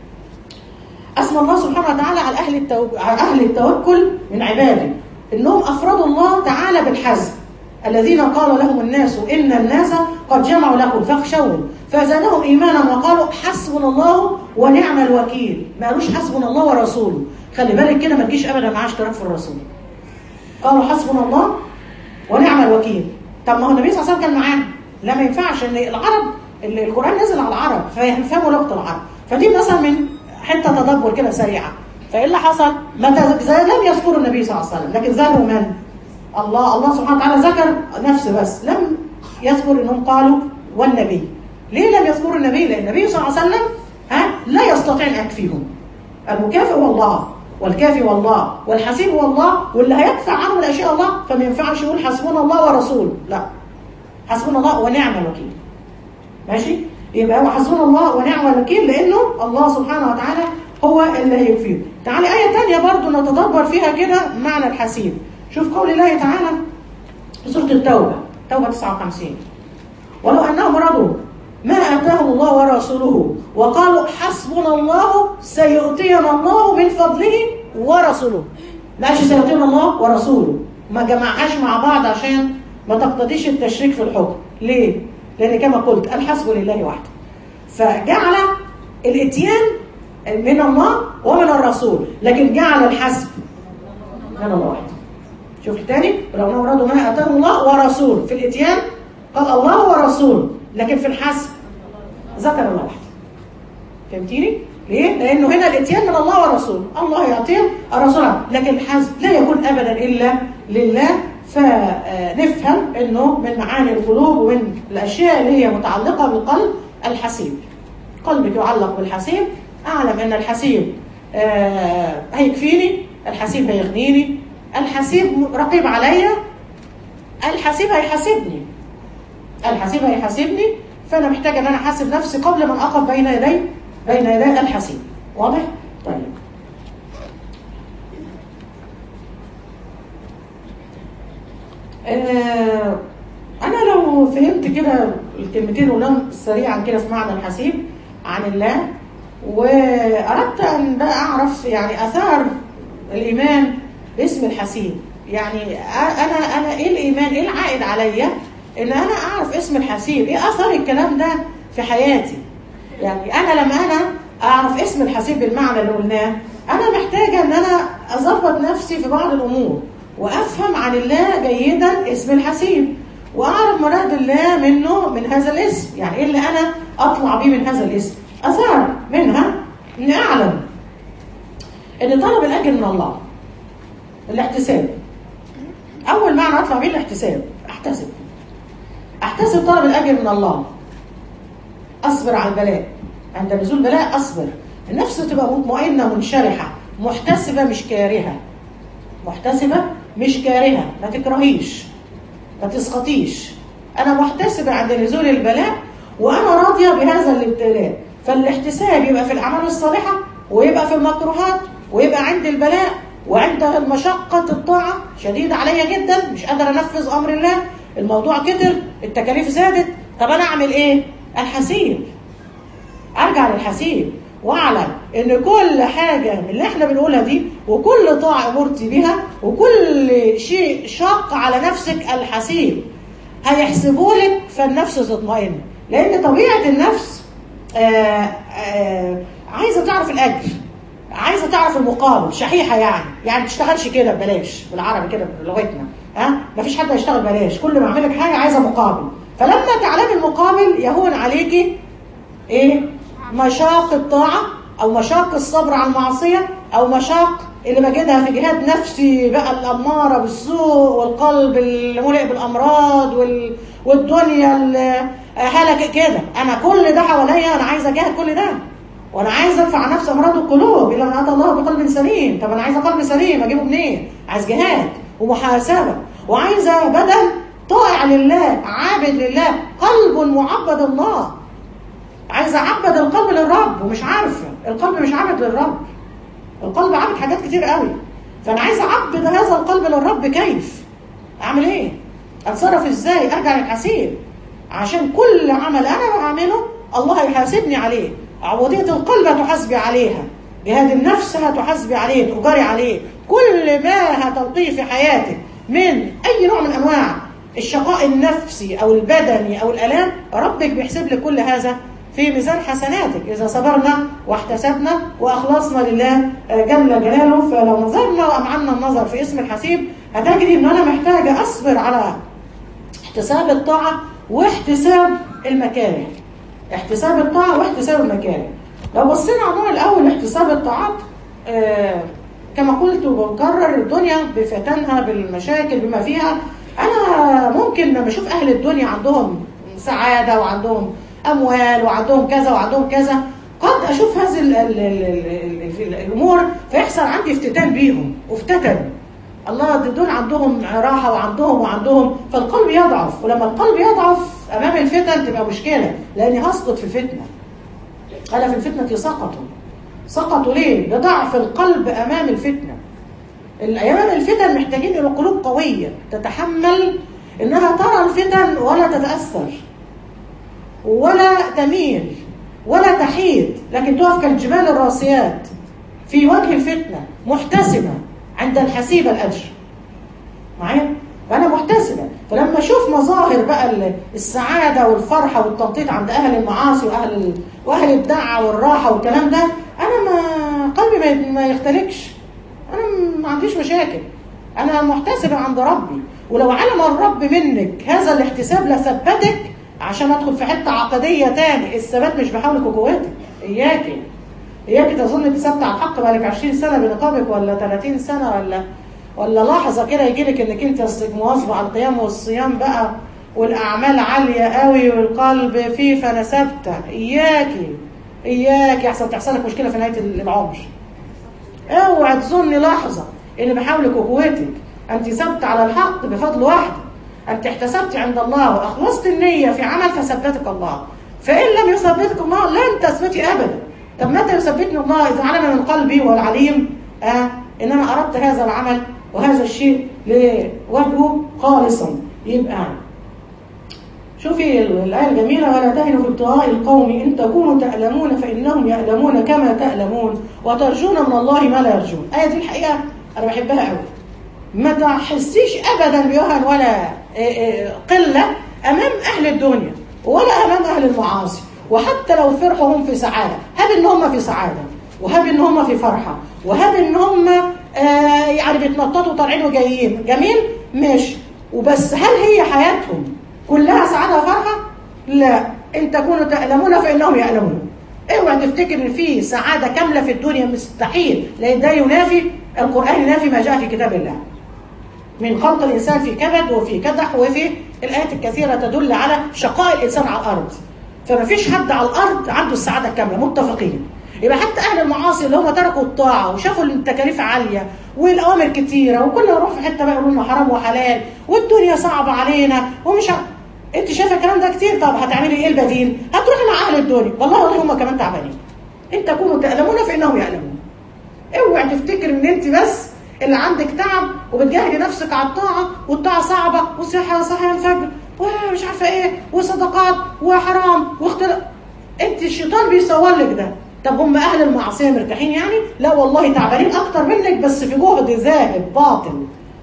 أثنى الله سبحانه وتعالى على أهل, التو... على أهل التوكل من عباده إنهم أفردوا الله تعالى بالحزب الذين قال لهم الناس إن الناس قد جمعوا لكم فاخشوهم فزادهم إيمانا وقالوا حسبنا الله ونعم الوكيل ما قالوش حسبنا الله ورسوله خلي بالك كده ما تجيش أبدا معاه اشتراك في الرسول قالوا حسبنا الله ونعم الوكيل طب ما هو النبي صلى الله عليه وسلم كان معاه لا ما ينفعش ان العرب القرآن نزل على العرب فيفهموا لغة العرب فدي مثلا من حتة تدبر كده سريعة فإيه اللي حصل؟ ما لم يذكروا النبي صلى الله عليه وسلم لكن ذكروا من؟ الله الله سبحانه وتعالى ذكر نفسه بس لم يذكر انهم قالوا والنبي ليه لم يذكروا النبي؟ لأن النبي صلى الله عليه وسلم ها لا يستطيع أن يكفيهم المكافئ هو الله والكافي هو الله والحسيب هو الله واللي هيدفع عنه الأشياء الله فما ينفعش يقول حسبنا الله ورسوله لا حسبنا الله ونعم الوكيل ماشي يبقى هو حسبنا الله ونعم الوكيل لانه الله سبحانه وتعالى هو اللي هيكفيه تعالى آية تانية برضو نتدبر فيها كده معنى الحسيب شوف قول الله تعالى في سورة التوبة توبة 59 ولو أنهم رضوا ما آتاهم الله ورسوله وقالوا حسبنا الله سيؤتينا الله من فضله ورسوله ما قالش سيؤتينا الله ورسوله ما جمعهاش مع بعض عشان ما تقتضيش التشريك في الحكم ليه؟ لأن كما قلت الحسب لله وحده فجعل الاتيان من الله ومن الرسول لكن جعل الحسب من الله وحده شوف تاني ولو انهم رضوا ما اتاهم الله ورسول في الاتيان قال الله ورسول لكن في الحسب ذكر الله وحده فهمتيني ليه لانه هنا الاتيان من الله ورسول الله يعطيه الرسول لكن الحسب لا يكون ابدا الا لله فنفهم انه من معاني القلوب ومن الاشياء اللي هي متعلقه بالقلب الحسيب قلبك يعلق بالحسيب اعلم ان الحسيب آه هيكفيني الحسيب هيغنيني الحسيب رقيب عليا الحسيب هيحاسبني الحسيب هيحاسبني فانا محتاجه ان انا احاسب نفسي قبل ما اقف بين يدي بين يدي الحسيب واضح طيب آه انا لو فهمت كده الكلمتين ولهم سريعا كده في معنى الحسيب عن الله واردت ان بقى اعرف يعني اثار الايمان باسم الحسيب يعني انا انا ايه الايمان ايه العائد عليا ان انا اعرف اسم الحسيب ايه اثر الكلام ده في حياتي يعني انا لما انا اعرف اسم الحسيب بالمعنى اللي قلناه انا محتاجه ان انا اظبط نفسي في بعض الامور وافهم عن الله جيدا اسم الحسيب واعرف مراد الله منه من هذا الاسم يعني ايه اللي انا اطلع بيه من هذا الاسم اثار منها اني اعلم ان طلب الاجر من الله الاحتساب اول معنى اطلع بيه الاحتساب احتسب احتسب طلب الاجر من الله اصبر على البلاء عند نزول بلاء اصبر النفس تبقى مطمئنه منشرحه محتسبه مش كارهه محتسبه مش كارهه ما تكرهيش ما تسقطيش انا محتسبه عند نزول البلاء وانا راضيه بهذا الابتلاء فالاحتساب يبقى في الاعمال الصالحه ويبقى في المكروهات ويبقى عند البلاء وعند المشقة الطاعة شديدة عليا جدا مش قادر انفذ امر الله الموضوع كتر التكاليف زادت طب انا اعمل ايه الحسيب ارجع للحسيب واعلم ان كل حاجة من اللي احنا بنقولها دي وكل طاعة مرتي بها وكل شيء شاق على نفسك الحسيب هيحسبوا لك فالنفس تطمئن لان طبيعه النفس آآ آآ عايزه تعرف الاجر عايزه تعرف المقابل شحيحه يعني يعني ما تشتغلش كده ببلاش بالعربي كده بلغتنا ها مفيش حد هيشتغل ببلاش كل ما اعمل لك حاجه عايزه مقابل فلما تعلمي المقابل يهون عليكي ايه مشاق الطاعه او مشاق الصبر على المعصيه او مشاق اللي بجدها في جهاد نفسي بقى الاماره بالسوء والقلب الملئ بالامراض وال... والدنيا هلك كده انا كل ده حواليا انا عايزه اجاهد كل ده وانا عايز ارفع عن نفسي امراض القلوب الا من اتى الله بقلب سليم طب انا عايزه قلب سليم اجيبه منين عايز جهاد ومحاسبه وعايزه بدن طائع لله عابد لله قلب معبد الله عايزه اعبد القلب للرب ومش عارفه القلب مش عابد للرب القلب عابد حاجات كتير قوي فانا عايزه اعبد هذا القلب للرب كيف اعمل ايه اتصرف ازاي ارجع للحسيب عشان كل عمل انا بعمله الله هيحاسبني عليه عبودية القلب هتحاسبي عليها جهاد النفس هتحاسبي عليه تؤجري عليه كل ما هتلقيه في حياتك من أي نوع من أنواع الشقاء النفسي أو البدني أو الألام ربك بيحسب لك كل هذا في ميزان حسناتك إذا صبرنا واحتسبنا وأخلصنا لله جل جلاله فلو نظرنا وأمعنا النظر في اسم الحسيب هتجري إن أنا محتاجة أصبر على احتساب الطاعة واحتساب المكاره احتساب الطاعة واحتساب المكاره لو بصينا على النوع الأول احتساب الطاعات آه كما قلت وبكرر الدنيا بفتنها بالمشاكل بما فيها أنا ممكن لما أشوف أهل الدنيا عندهم سعادة وعندهم أموال وعندهم كذا وعندهم كذا قد أشوف هذه ال ال ال الأمور فيحصل عندي افتتان بيهم افتتن الله دول عندهم راحة وعندهم وعندهم فالقلب يضعف ولما القلب يضعف أمام الفتن تبقى مشكلة لأني هسقط في الفتنة ألا في الفتنة سقطوا سقطوا ليه؟ لضعف القلب أمام الفتنة الأيام الفتن محتاجين إلى قلوب قوية تتحمل إنها ترى الفتن ولا تتأثر ولا تميل ولا تحيد لكن تقف كالجبال الراسيات في وجه الفتنة محتسبة عند الحسيب الأجر معايا؟ فأنا محتسبة فلما أشوف مظاهر بقى السعادة والفرحة والتنطيط عند أهل المعاصي وأهل ال... وأهل الدعة والراحة والكلام ده أنا ما قلبي ما, ما يختلكش أنا ما عنديش مشاكل أنا محتسبة عند ربي ولو علم الرب منك هذا الاحتساب لثبتك عشان أدخل في حتة عقدية تاني الثبات مش بحولك وقوتك إياكي إياكي تظن إنك ثابتة على الحق بقالك 20 سنة بنقابك ولا 30 سنة ولا ولا لحظة كده يجي لك انك انت مواظبة على القيام والصيام بقى والاعمال عالية قوي والقلب فيه فانا ثابتة اياكي اياكي احسن تحصل لك مشكلة في نهاية العمر اوعى تظني لحظة ان بحاولك وقوتك انت ثابتة على الحق بفضل واحد انت احتسبت عند الله واخلصت النية في عمل فثبتك الله فان لم يثبتك الله لن تثبتي ابدا طب متى يثبتني الله اذا علم من قلبي والعليم آه ان انا اردت هذا العمل وهذا الشيء لوجهه خالصا يبقى شوفي الآية الجميلة ولا تهنوا في ابتغاء القوم إن تكونوا تألمون فإنهم يألمون كما تألمون وترجون من الله ما لا يرجون الآية دي الحقيقة أنا بحبها قوي ما تحسيش أبدا بوهن ولا قلة أمام أهل الدنيا ولا أمام أهل المعاصي وحتى لو فرحوا هم في سعادة هب إن هم في سعادة وهب إن هم في فرحة وهب إن هم آه يعني بيتنططوا طالعين وجايين جميل ماشي وبس هل هي حياتهم كلها سعاده وفرحه لا ان تكونوا تألمون فانهم يألمون اوعى تفتكر ان في سعاده كامله في الدنيا مستحيل لان ده ينافي القران ينافي ما جاء في كتاب الله من خلق الانسان في كبد وفي كدح وفي الايات الكثيره تدل على شقاء الانسان على الارض فما فيش حد على الارض عنده السعاده الكامله متفقين يبقى حتى اهل المعاصي اللي هم تركوا الطاعه وشافوا التكاليف عاليه والاوامر كتيره وكل ما نروح في حته بقى يقولوا لنا حرام وحلال والدنيا صعبه علينا ومش ع... انت شايفه الكلام ده كتير طب هتعملي ايه البديل؟ هتروحي مع اهل الدنيا والله والله هم كمان تعبانين ان تكونوا تألمون فانهم يألمون اوعي تفتكر ان انت بس اللي عندك تعب وبتجاهدي نفسك على الطاعه والطاعه صعبه وصحه صحيح الفجر ومش عارفه ايه وصدقات وحرام واختلاف انت الشيطان بيصور لك ده طب هم اهل المعصيه مرتاحين يعني لا والله تعبانين اكتر منك بس في جهد ذاهب باطل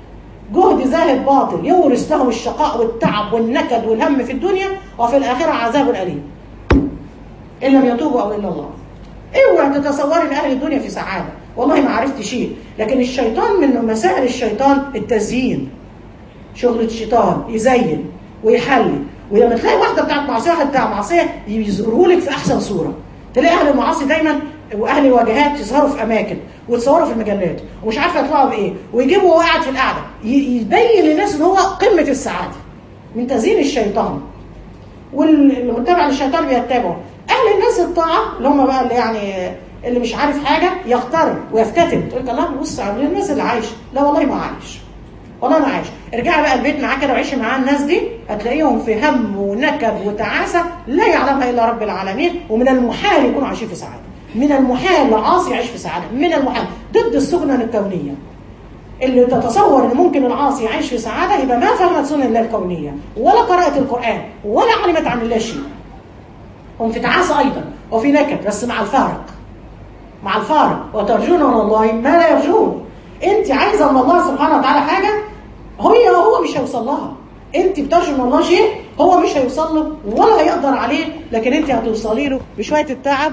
جهد ذاهب باطل يورث لهم الشقاء والتعب والنكد والهم في الدنيا وفي الآخرة عذاب أليم إن لم يتوبوا أو إلا الله اوعى تتصوري ان اهل الدنيا في سعاده والله ما عرفت شيء لكن الشيطان من مسائل الشيطان التزيين شغل الشيطان يزين ويحلي ولما تلاقي واحده بتاعت معصيه واحد بتاع معصيه يظهروا لك في احسن صوره تلاقي اهل المعاصي دايما واهل الواجهات يظهروا في اماكن ويتصوروا في المجلات ومش عارفه يطلعوا بايه ويجيبوا وهو قاعد في القعده ي- يبين للناس ان هو قمه السعاده من تزيين الشيطان والمتبع للشيطان بيتبعه اهل الناس الطاعه اللي هم بقى اللي يعني اللي مش عارف حاجه يغتر ويفتتن تقول لك الله بص على الناس اللي عايشه لا والله ما عايش والله ما عايش ارجعي بقى البيت معاه كده وعيشي معاه الناس دي هتلاقيهم في هم ونكد وتعاسه لا يعلمها الا رب العالمين ومن المحال يكونوا عايشين في سعاده من المحال عاصي يعيش في سعاده من المحال ضد السنن الكونيه اللي تتصور ان ممكن العاصي يعيش في سعاده يبقى ما فهمت سنن الله الكونيه ولا قرات القران ولا علمت عن الله شيء هم في تعاسه ايضا وفي نكد بس مع الفارق مع الفارق وترجون من الله ما لا يرجون انت عايزه من الله سبحانه وتعالى حاجه هي هو مش هيوصل لها انت بترجو من الله شيء هو مش هيوصل له ولا هيقدر عليه لكن انت هتوصلي له بشويه التعب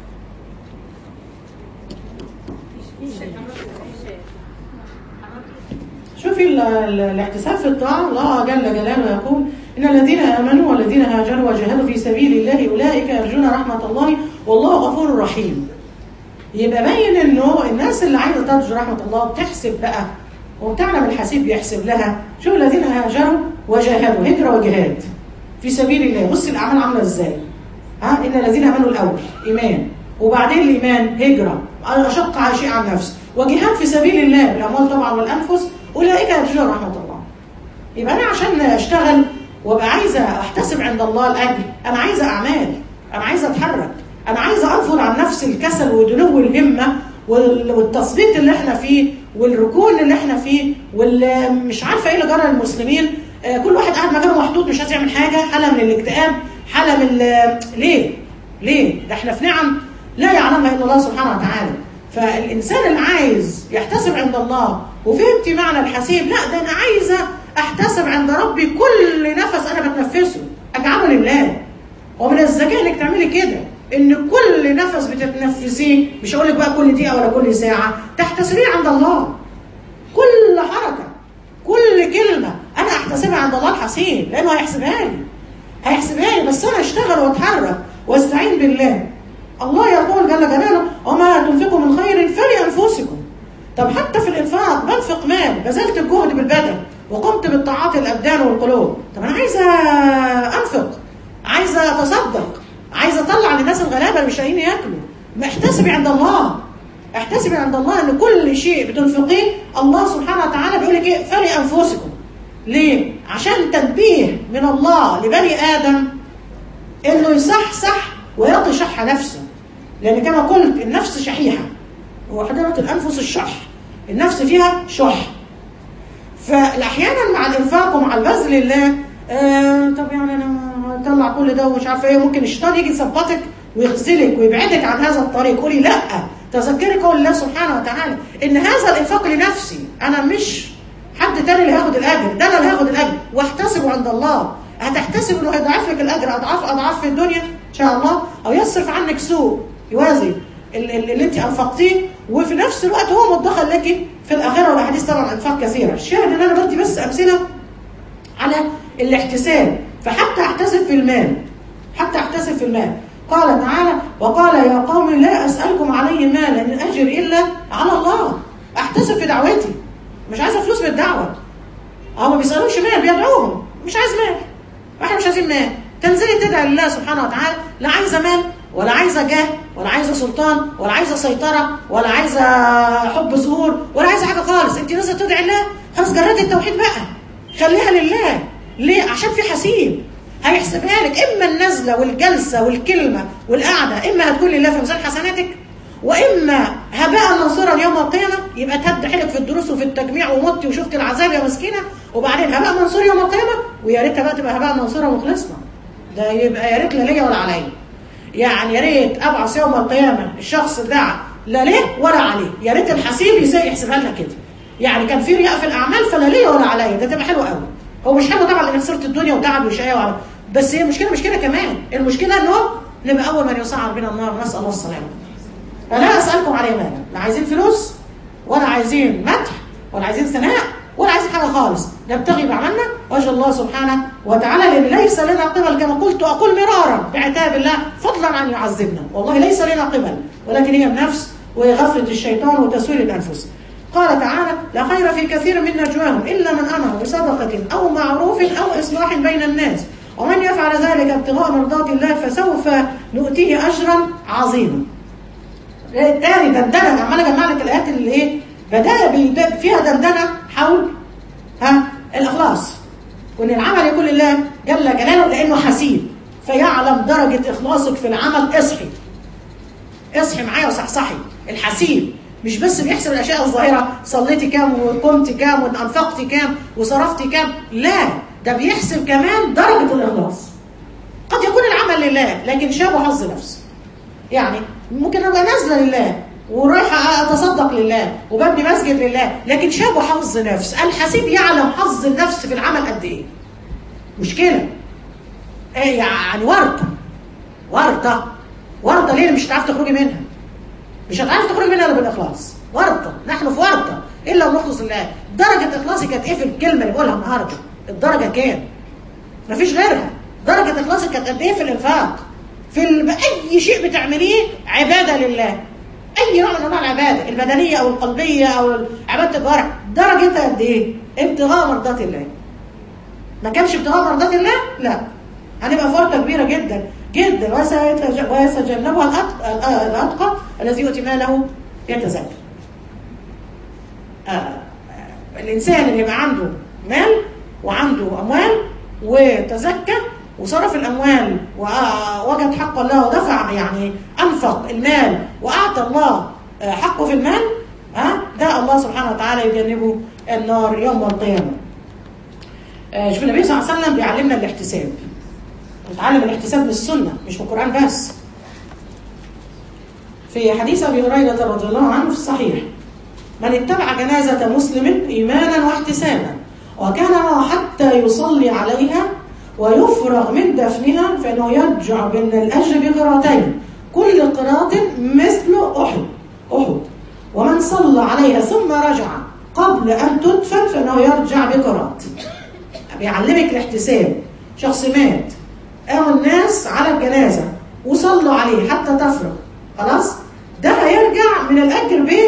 شوفي ال- ال- الاحتساب في الطاعة الله جل جلاله يقول إن الذين آمنوا والذين هاجروا وجاهدوا في سبيل الله أولئك يرجون رحمة الله والله غفور رحيم يبقى باين إنه الناس اللي عايزة ترجو رحمة الله بتحسب بقى وبتعلم الحسيب بيحسب لها شوف الذين هاجروا وجاهدوا هجرة وجهاد في سبيل الله بص الأعمال عاملة إزاي ها إن الذين آمنوا الأول إيمان وبعدين الإيمان هجرة أشق شيء عن نفسه وجهاد في سبيل الله بالأموال طبعا والأنفس أولئك يرجون رحمة الله يبقى أنا عشان أشتغل وابقى عايزة أحتسب عند الله الأجر أنا عايزة أعمال أنا عايزة أتحرك أنا عايزة أنفض عن نفسي الكسل ودنو الهمة وال- والتثبيط اللي احنا فيه والركون اللي احنا فيه واللي مش عارفة ايه اللي جرى المسلمين آه، كل واحد قاعد مكانه محطوط مش عايز يعمل حاجة حالة من الاكتئاب حالة من ال- ليه؟ ليه؟ ده احنا في نعم لا يعلمها الا الله سبحانه وتعالى فالانسان اللي عايز يحتسب عند الله وفهمتي معنى الحسيب لا ده انا عايزه احتسب عند ربي كل نفس انا بتنفسه اجعله لله ومن الذكاء انك تعملي كده ان كل نفس بتتنفسيه مش هقول لك بقى كل دقيقه ولا كل ساعه تحتسبيه عند الله كل حركه كل كلمه انا احتسبها عند الله الحسيب لانه هيحسبها لي هيحسبها لي بس انا اشتغل واتحرك واستعين بالله الله يقول جل جلاله وما تنفقوا من خير فلانفسكم طب حتى في الانفاق بنفق مال بذلت الجهد بالبدن وقمت بالطاعات الابدان والقلوب طب انا عايزه انفق عايزه اتصدق عايزه اطلع للناس الغلابه اللي مش لاقيين ياكلوا ما احتسبي عند الله احتسبي عند الله ان كل شيء بتنفقيه الله سبحانه وتعالى بيقول لك ايه فلانفسكم ليه عشان تنبيه من الله لبني ادم انه يصحصح ويقي شح نفسه لان كما قلت النفس شحيحه وحضرت الانفس الشح النفس فيها شح فاحيانا مع الانفاق ومع البذل لله آه طب يعني انا هطلع كل ده ومش عارفه ايه ممكن الشيطان يجي يثبطك ويغسلك ويبعدك عن هذا الطريق قولي لا تذكري قول الله سبحانه وتعالى ان هذا الانفاق لنفسي انا مش حد تاني اللي هياخد الاجر ده انا اللي هاخد الاجر واحتسبه عند الله هتحتسب انه هيضاعف لك الاجر اضعاف اضعاف في الدنيا ان شاء الله او يصرف عنك سوء يوازي ال- ال- اللي انت انفقتيه وفي نفس الوقت هو مدخر لك في الاخره والاحاديث طبعا انفاق كثيره الشاهد ان انا بدي بس امثله على الاحتساب فحتى احتسب في المال حتى احتسب في المال قال تعالى وقال يا قوم لا اسالكم عليه مالا ان اجر الا على الله احتسب في دعوتي مش عايزه فلوس بالدعوه هم ما بيسالوش مال بيدعوهم مش عايز مال احنا مش عايزين مال تنزلي تدعي لله سبحانه وتعالى لا عايزه مال ولا عايزه جاه ولا عايزه سلطان ولا عايزه سيطره ولا عايزه حب ظهور ولا عايزه حاجه خالص انت نازله تدعي الله خلاص جردي التوحيد بقى خليها لله ليه عشان في حسيب هيحسبها لك اما النزله والجلسه والكلمه والقعده اما هتكون لله في ميزان حسناتك واما هباء منصورا يوم القيامه يبقى تهد حيلك في الدروس وفي التجميع ومت وشفت العذاب يا مسكينه وبعدين هباء منصور يوم القيامه ويا ريتها بقى تبقى هباء منصورا مخلصنا ده يبقى يا ريت لا ليا ولا عليا يعني يا ريت ابعث يوم القيامه الشخص دعا لا ليه ولا عليه يا ريت الحسيب يسيء يحسبها لنا كده يعني كان في رياء في الاعمال فلا ليا ولا عليا ده تبقى حلو قوي هو مش حلو طبعا لان خسرت الدنيا وتعب وشقاوه وعلى بس هي المشكله مش كده كمان المشكله انه نبقى اول من يسعر بنا النار نسال الله السلامه فلا اسالكم عليه مالا لا عايزين فلوس ولا عايزين مدح ولا عايزين ثناء ولا عايزين حاجه خالص نبتغي بعملنا وجه الله سبحانه وتعالى لان ليس لنا قبل كما قلت واقول مرارا بعتاب الله فضلا عن يعذبنا والله ليس لنا قبل ولكن هي النفس وهي غفله الشيطان وتسويل الانفس قال تعالى لا خير في كثير من نجواهم الا من امر بصدقه او معروف او اصلاح بين الناس ومن يفعل ذلك ابتغاء مرضات الله فسوف نؤتيه اجرا عظيما تاني دندنه انا عماله اجمع لك الايات اللي ايه بدا فيها دندنه حول ها الاخلاص وان العمل يكون لله جل جلاله لانه حسيب فيعلم درجه اخلاصك في العمل اصحي اصحي معايا وصحصحي الحسيب مش بس بيحسب الاشياء الظاهره صليتي كام وقمتي كام وانفقتي كام وصرفتي كام لا ده بيحسب كمان درجه الاخلاص قد يكون العمل لله لكن شابه حظ نفس يعني ممكن ابقى نازله لله ورايحه اتصدق لله وببني مسجد لله لكن شابه حظ نفس الحسيب يعلم حظ النفس في العمل قد ايه مشكله ايه يعني ورطه ورطه ورطه ليه مش هتعرفي تخرجي منها مش هتعرفي تخرجي منها الا بالاخلاص ورطه نحن في ورطه الا ونخلص لله درجه اخلاصي كانت ايه في الكلمه اللي بقولها النهارده الدرجه كام مفيش غيرها درجه اخلاصك كانت قد ايه في الانفاق في ال... اي شيء بتعمليه عباده لله اي نوع من انواع العباده البدنيه او القلبيه او عباده الجوارح درجتها قد ايه اتغاء مرضات الله ما كانش ابتغاء مرضات الله لا هنبقى فرقه كبيره جدا جدا ويتجنبها الأتقى, الاتقى الذي يؤتي ماله يتزكى آه. الانسان اللي يبقى عنده مال وعنده اموال وتزكى وصرف الاموال ووجد حق الله ودفع يعني انفق المال واعطى الله حقه في المال ها ده الله سبحانه وتعالى يجنبه النار يوم القيامه. شوف النبي صلى الله عليه وسلم بيعلمنا الاحتساب. نتعلم الاحتساب من السنه مش من القران بس. في حديث ابي هريره رضي الله عنه في الصحيح من اتبع جنازه مسلم ايمانا واحتسابا وكان معه حتى يصلي عليها ويفرغ من دفنها فإنه يرجع من الأجر بقراءتين كل قراءة مثل أحد أحد ومن صلى عليها ثم رجع قبل أن تدفن فإنه يرجع بقراءة بيعلمك الاحتساب شخص مات قاموا الناس على الجنازة وصلوا عليه حتى تفرغ خلاص ده هيرجع من الأجر ب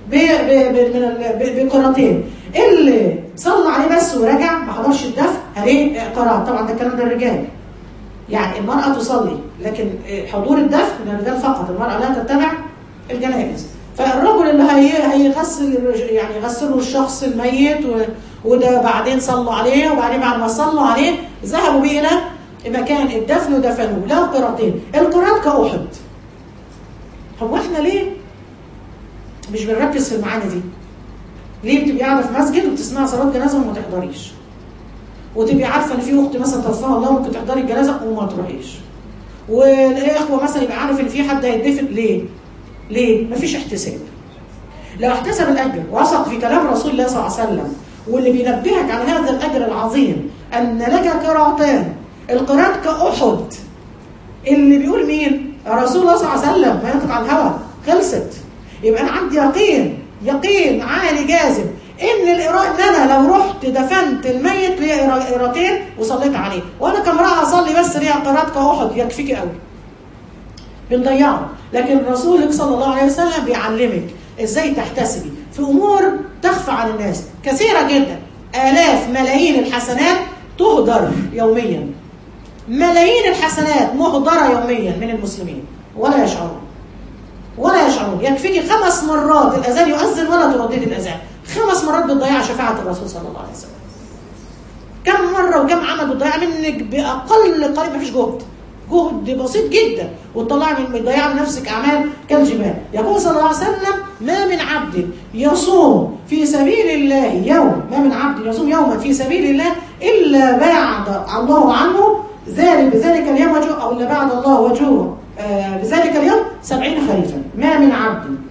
بقراءتين اللي صلى عليه بس ورجع ما حضرش الدفن عليه قراءة طبعا ده الكلام ده الرجال يعني المرأة تصلي لكن حضور الدفن للرجال فقط المرأة لا تتبع الجنائز فالرجل اللي هي هيغسل يعني يغسلوا الشخص الميت وده بعدين صلوا عليه وبعدين بعد ما صلوا عليه ذهبوا بيه الى مكان الدفن ودفنوه له قراءتين القراءات كأحد هو احنا ليه مش بنركز في المعاني دي ليه بتبقي قاعده في مسجد وبتسمعي صلاه جنازه وما تحضريش وتبقي عارفه ان في اخت مثلا توفاها الله ممكن تحضري الجنازه وما تروحيش والاخوه مثلا يبقى عارف ان في حد هيدفن ليه ليه مفيش احتساب لو احتسب الاجر وثق في كلام رسول الله صلى الله عليه وسلم واللي بينبهك على هذا الاجر العظيم ان لك قراءتان القراءات كاحد اللي بيقول مين رسول الله صلى الله عليه وسلم ما ينطق على الهوى خلصت يبقى انا عندي يقين يقين عالي جازم ان القراءة ان انا لو رحت دفنت الميت ليا قراءتين وصليت عليه وانا كامرأة اصلي بس ليا قراءات كاحد يكفيكي قوي بنضيعه لكن رسولك صلى الله عليه وسلم بيعلمك ازاي تحتسبي في امور تخفى عن الناس كثيرة جدا الاف ملايين الحسنات تهدر يوميا ملايين الحسنات مهدرة يوميا من المسلمين ولا يشعرون ولا يشعرون يكفيك خمس مرات الاذان يؤذن ولا ترددي الاذان خمس مرات بتضيع شفاعه الرسول صلى الله عليه وسلم كم مره وكم عمل بتضيع منك باقل قليل مفيش جهد جهد بسيط جدا وتطلع من بتضيع من نفسك اعمال كالجبال يقول صلى الله عليه وسلم ما من عبد يصوم في سبيل الله يوم ما من عبد يصوم يوما في سبيل الله الا بعد الله عنه ذلك بذلك اليوم وجوه او الا بعد الله وجوه بذلك اليوم سبعين خريفا ما من عبد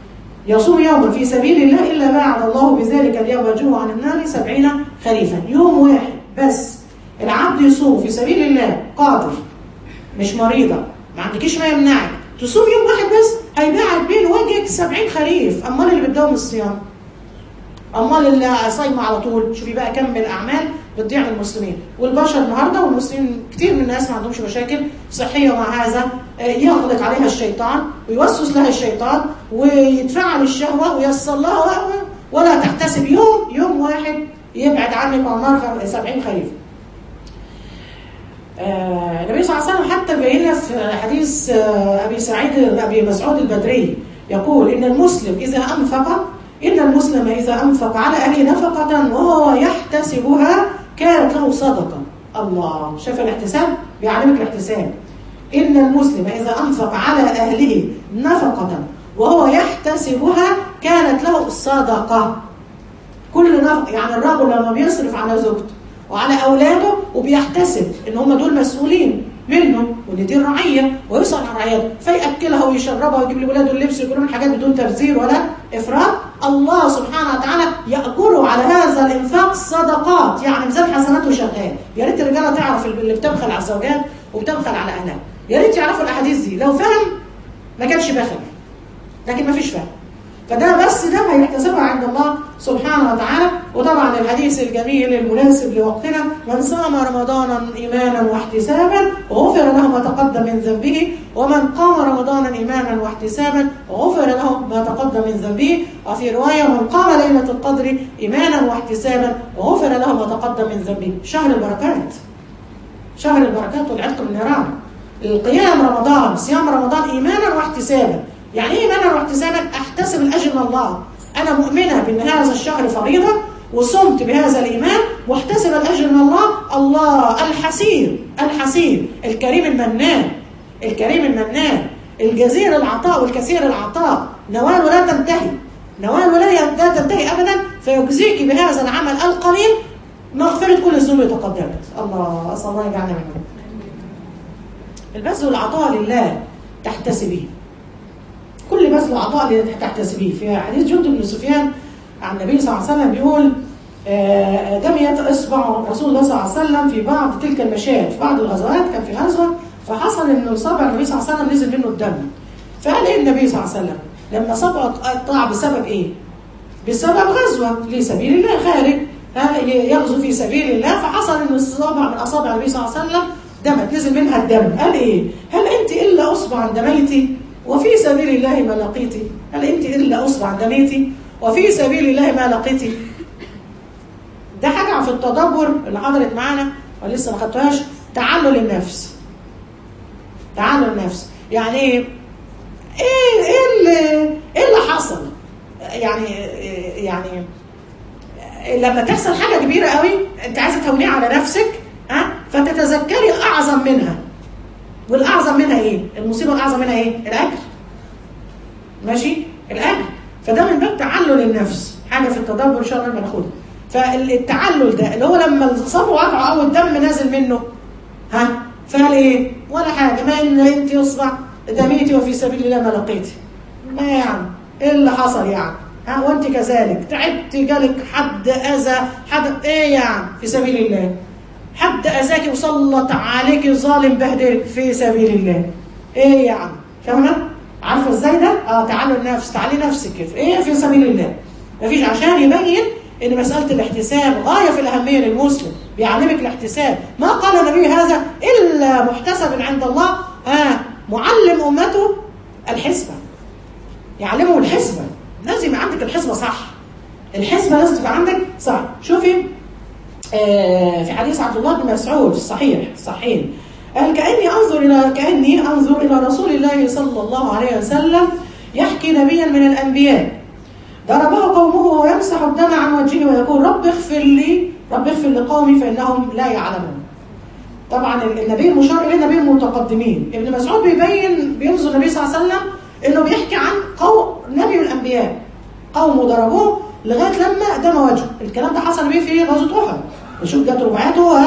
يصوم يوما في سبيل الله إلا باعد الله بذلك اليوم وجهه عن النار سبعين خريفا يوم واحد بس العبد يصوم في سبيل الله قادر مش مريضة ما عندكيش ما يمنعك تصوم يوم واحد بس هيباعد بين وجهك سبعين خريف أمال اللي بتداوم الصيام امال اللي صايمه على طول شوفي بقى كم من الاعمال بتضيع من المسلمين والبشر النهارده والمسلمين كتير من الناس ما عندهمش مشاكل صحيه ومع هذا آه، يغلق عليها الشيطان ويوسوس لها الشيطان ويدفعها للشهوه وييسر لها و- ولا تحتسب يوم يوم واحد يبعد عنك عن النار 70 خريف آه، النبي صلى الله عليه وسلم حتى بين لنا في حديث آه، ابي سعيد ابي مسعود البدري يقول ان المسلم اذا انفق ان المسلم اذا انفق على اهله نفقه وهو يحتسبها كانت له صدقه الله شاف الاحتساب بيعلمك الاحتساب ان المسلم اذا انفق على اهله نفقه وهو يحتسبها كانت له صدقه كل نفق يعني الرجل لما بيصرف على زوجته وعلى اولاده وبيحتسب ان هم دول مسؤولين منه وان دي الرعيه ويسال عن رعيته فياكلها ويشربها ويجيب لاولاده اللبس ويجيب لهم الحاجات بدون تبذير ولا افراط الله سبحانه وتعالى ياجره على هذا الانفاق صدقات يعني ميزان حسناته شغال يا ريت الرجاله تعرف اللي بتبخل على الزوجات وبتبخل على اهلها يا ريت يعرفوا الاحاديث دي لو فهم ما كانش بخل لكن ما فيش فهم فده بس ده هيحتسبها عند الله سبحانه وتعالى وطبعا الحديث الجميل المناسب لوقتنا من صام رمضانا ايمانا واحتسابا غفر له ما تقدم من ذنبه ومن قام رمضانا ايمانا واحتسابا غفر له ما تقدم من ذنبه وفي روايه من قام ليله القدر ايمانا واحتسابا غفر له ما تقدم من ذنبه شهر البركات شهر البركات والعتق من النيران القيام رمضان صيام رمضان ايمانا واحتسابا يعني ايه ايمانا واحتسابا احتسب الاجر من الله انا مؤمنه بان هذا الشهر فريضه وصمت بهذا الايمان واحتسب الاجر من الله الله الحسيب الحسيب الكريم المنان الكريم المنان الجزير العطاء والكثير العطاء نواله لا تنتهي نواله لا لا تنتهي ابدا فيجزيك بهذا العمل القليل مغفره كل الذنوب تقدمت الله اسال الله يجعلنا منهم البذل والعطاء لله تحتسبيه كل بذل وعطاء لله تحتسبيه في حديث جند بن سفيان عن النبي صلى الله عليه وسلم بيقول آه، دميت اصبع رسول الله صلى الله عليه وسلم في بعض تلك المشاهد في بعض الغزوات كان في غزوه فحصل ان صابع النبي صلى الله عليه وسلم نزل منه الدم فقال ايه النبي صلى الله عليه وسلم لما صبعه قطع بسبب ايه؟ بسبب غزوه لسبيل الله خارج ها، يغزو في سبيل الله فحصل ان الصابع من اصابع النبي صلى الله عليه وسلم دمت نزل منها الدم قال ايه؟ هل انت الا اصبع دميتي وفي سبيل الله ما لقيتي؟ هل انت الا اصبع دميتي وفي سبيل الله ما لقيتي؟ ده حاجه في التدبر اللي حضرت معانا ولسه ما خدتهاش تعلل النفس تعلل النفس يعني ايه ايه ايه اللي ايه اللي حصل يعني يعني لما تحصل حاجه كبيره قوي انت عايزه تهونيها على نفسك ها فتتذكري اعظم منها والاعظم منها ايه المصيبه الاعظم منها ايه الاجر ماشي الاجر فده من باب تعلل النفس حاجه في التدبر ان شاء الله بناخدها فالتعلل ده اللي هو لما الصبر وقع او الدم نازل منه ها فقال ايه ولا حاجه ما ان انت يصبع دميتي وفي سبيل الله ما لقيتي ما يعني ايه اللي حصل يعني ها وانت كذلك تعبت جالك حد اذى حد ايه يعني في سبيل الله حد اذاك وسلط عليك ظالم بهدلك في سبيل الله ايه يعني فاهمه عارفه ازاي ده اه تعالوا النفس تعالي نفسك كيف ايه في سبيل الله مفيش عشان يبين ان مساله الاحتساب غايه في الاهميه للمسلم بيعلمك الاحتساب ما قال النبي هذا الا محتسب عند الله آه معلم امته الحسبه يعلمهم الحسبه لازم يبقى عندك الحسبه صح الحسبه لازم تبقى عندك صح شوفي آه في حديث عبد الله بن مسعود الصحيح صحيح قال كاني انظر الى كاني انظر الى رسول الله صلى الله عليه وسلم يحكي نبيا من الانبياء ضربه قومه وهو يمسح الدم عن وجهه ويقول رب اغفر لي رب اغفر لقومي فانهم لا يعلمون طبعا النبي المشار اليه نبي المتقدمين ابن مسعود بيبين بينظر النبي صلى الله عليه وسلم انه بيحكي عن قوم نبي من الانبياء قومه ضربوه لغايه لما دم وجهه الكلام ده حصل بيه في غزوه احد شوف جت رباعيته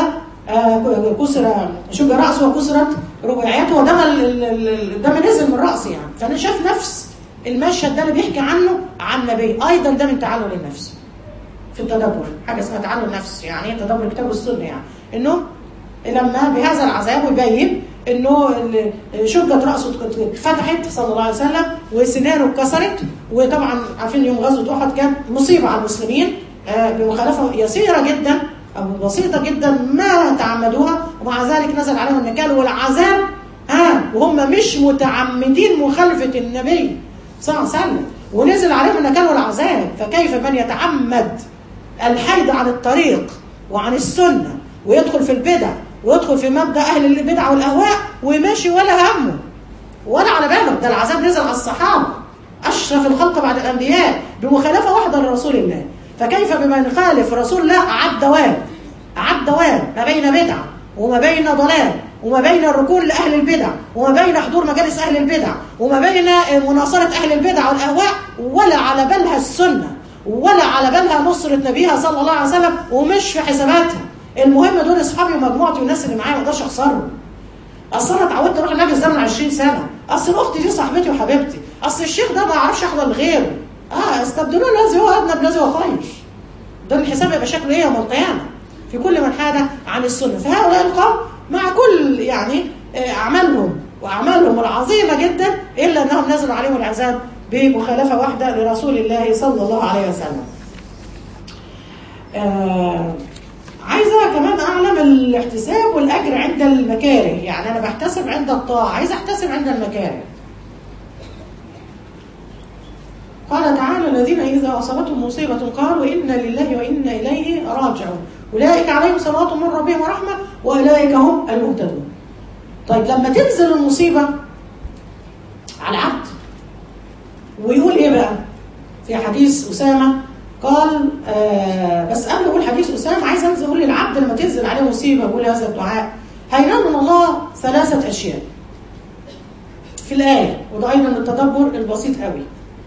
كسر شق راسه وكسرت رباعيته ودم الدم نزل من راسه يعني فانا شاف نفس المشهد ده اللي بيحكي عنه عن نبي ايضا ده من تعلم النفس في التدبر حاجه اسمها تعلم نفس يعني ايه تدبر الكتاب والسنه يعني انه لما بهذا العذاب يبين انه شقه راسه اتفتحت صلى الله عليه وسلم وسنانه اتكسرت وطبعا عارفين يوم غزوه احد كان مصيبه على المسلمين آه، بمخالفه يسيره جدا او بسيطه جدا ما تعمدوها ومع ذلك نزل عليهم النكال والعذاب ها وهم مش متعمدين مخالفه النبي صلى الله عليه وسلم ونزل عليهم النكال والعذاب فكيف من يتعمد الحيد عن الطريق وعن السنه ويدخل في البدع ويدخل في مبدا اهل البدع والاهواء وماشي ولا همه ولا على باله ده العذاب نزل على الصحابه اشرف الخلق بعد الانبياء بمخالفه واحده لرسول الله فكيف بمن يخالف رسول الله اعد دوام اعد دوام ما بين بدع وما بين ضلال وما بين الركون لاهل البدع وما بين حضور مجالس اهل البدع وما بين مناصره اهل البدع والاهواء ولا على بالها السنه ولا على بالها نصره نبيها صلى الله عليه وسلم ومش في حساباتها المهم دول اصحابي ومجموعتي والناس اللي معايا ما اقدرش اخسرهم اصل انا اتعودت اروح المجلس ده من 20 سنه اصل اختي دي صاحبتي وحبيبتي اصل الشيخ ده ما اعرفش احضر لغيره اه استبدلوا الذي هو ادنى بالذي هو خير ده الحساب يبقى شكله ايه يوم القيامه في كل من حاد عن السنه فهؤلاء القوم مع كل يعني آه، اعمالهم واعمالهم العظيمه جدا الا انهم نزلوا عليهم العذاب بمخالفه واحده لرسول الله صلى الله عليه وسلم. آه عايزه كمان اعلم الاحتساب والاجر عند المكاره يعني انا بحتسب عند الطاعه عايزه احتسب عند المكاره قال تعالى الذين اذا اصابتهم مصيبه قالوا انا لله وانا اليه راجعون اولئك عليهم صلاه من ربهم ورحمه واولئك هم المهتدون طيب لما تنزل المصيبه على العبد ويقول ايه بقى في حديث اسامه قال آه بس قبل اقول حديث اسامه عايز انزل اقول للعبد لما تنزل عليه مصيبه يقول هذا الدعاء هينال من الله ثلاثه اشياء في الايه وده ايضا التدبر البسيط قوي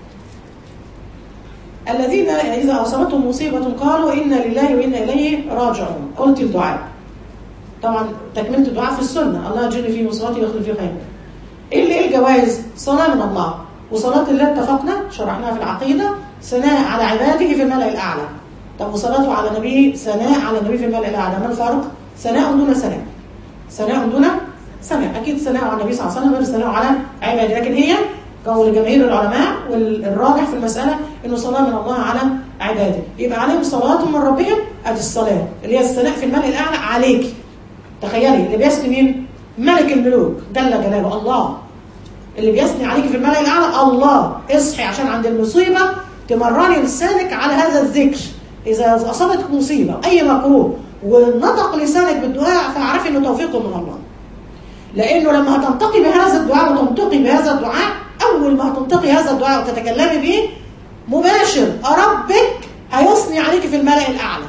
الذين اذا اصابتهم مصيبه قالوا انا لله وانا اليه راجعون قلت الدعاء طبعا تكمله الدعاء في السنه الله يجري في مصيبتي ويخلي في خير ايه اللي ايه الجوائز صلاه من الله وصلاه الله اتفقنا شرحناها في العقيده ثناء على عباده في الملأ الأعلى طب وصلاته على نبيه ثناء على النبي في الملأ الأعلى ما الفرق؟ ثناء دون ثناء ثناء دون ثناء أكيد ثناء على النبي صلى الله عليه وسلم غير ثناء على عباده لكن هي قول جماهير العلماء والراجح في المسألة إنه صلاة من الله على عباده يبقى عليهم صلاة من ربهم أدي الصلاة اللي هي الثناء في الملأ الأعلى عليك تخيلي اللي بيثني مين؟ ملك الملوك جل جلاله الله اللي بيثني عليك في الملأ الأعلى الله اصحي عشان عند المصيبة تمرني لسانك على هذا الذكر إذا أصابتك مصيبة أي مكروه ونطق لسانك بالدعاء فاعرفي إنه توفيق من الله لأنه لما هتنتقي بهذا الدعاء وتنتقي بهذا الدعاء أول ما هتنتقي هذا الدعاء وتتكلمي به مباشر ربك هيثني عليك في الملأ الأعلى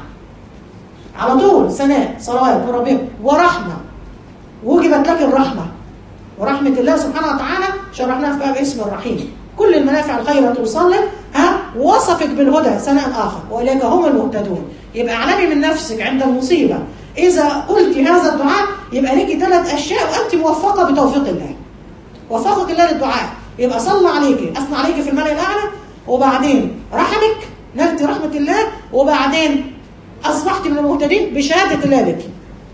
على طول ثناء صلوات وربك ورحمة وجبت لك الرحمة ورحمة الله سبحانه وتعالى شرحناها في باب اسم الرحيم كل المنافع الخيرة توصل لك ها وصفك بالهدى ثناء آخر وإليك هم المهتدون يبقى اعلمي من نفسك عند المصيبة إذا قلت هذا الدعاء يبقى لك ثلاث أشياء وأنت موفقة بتوفيق الله وفقك الله للدعاء يبقى صلى عليك أثنى عليك في الملأ الأعلى وبعدين رحمك نلت رحمة الله وبعدين أصبحت من المهتدين بشهادة الله لك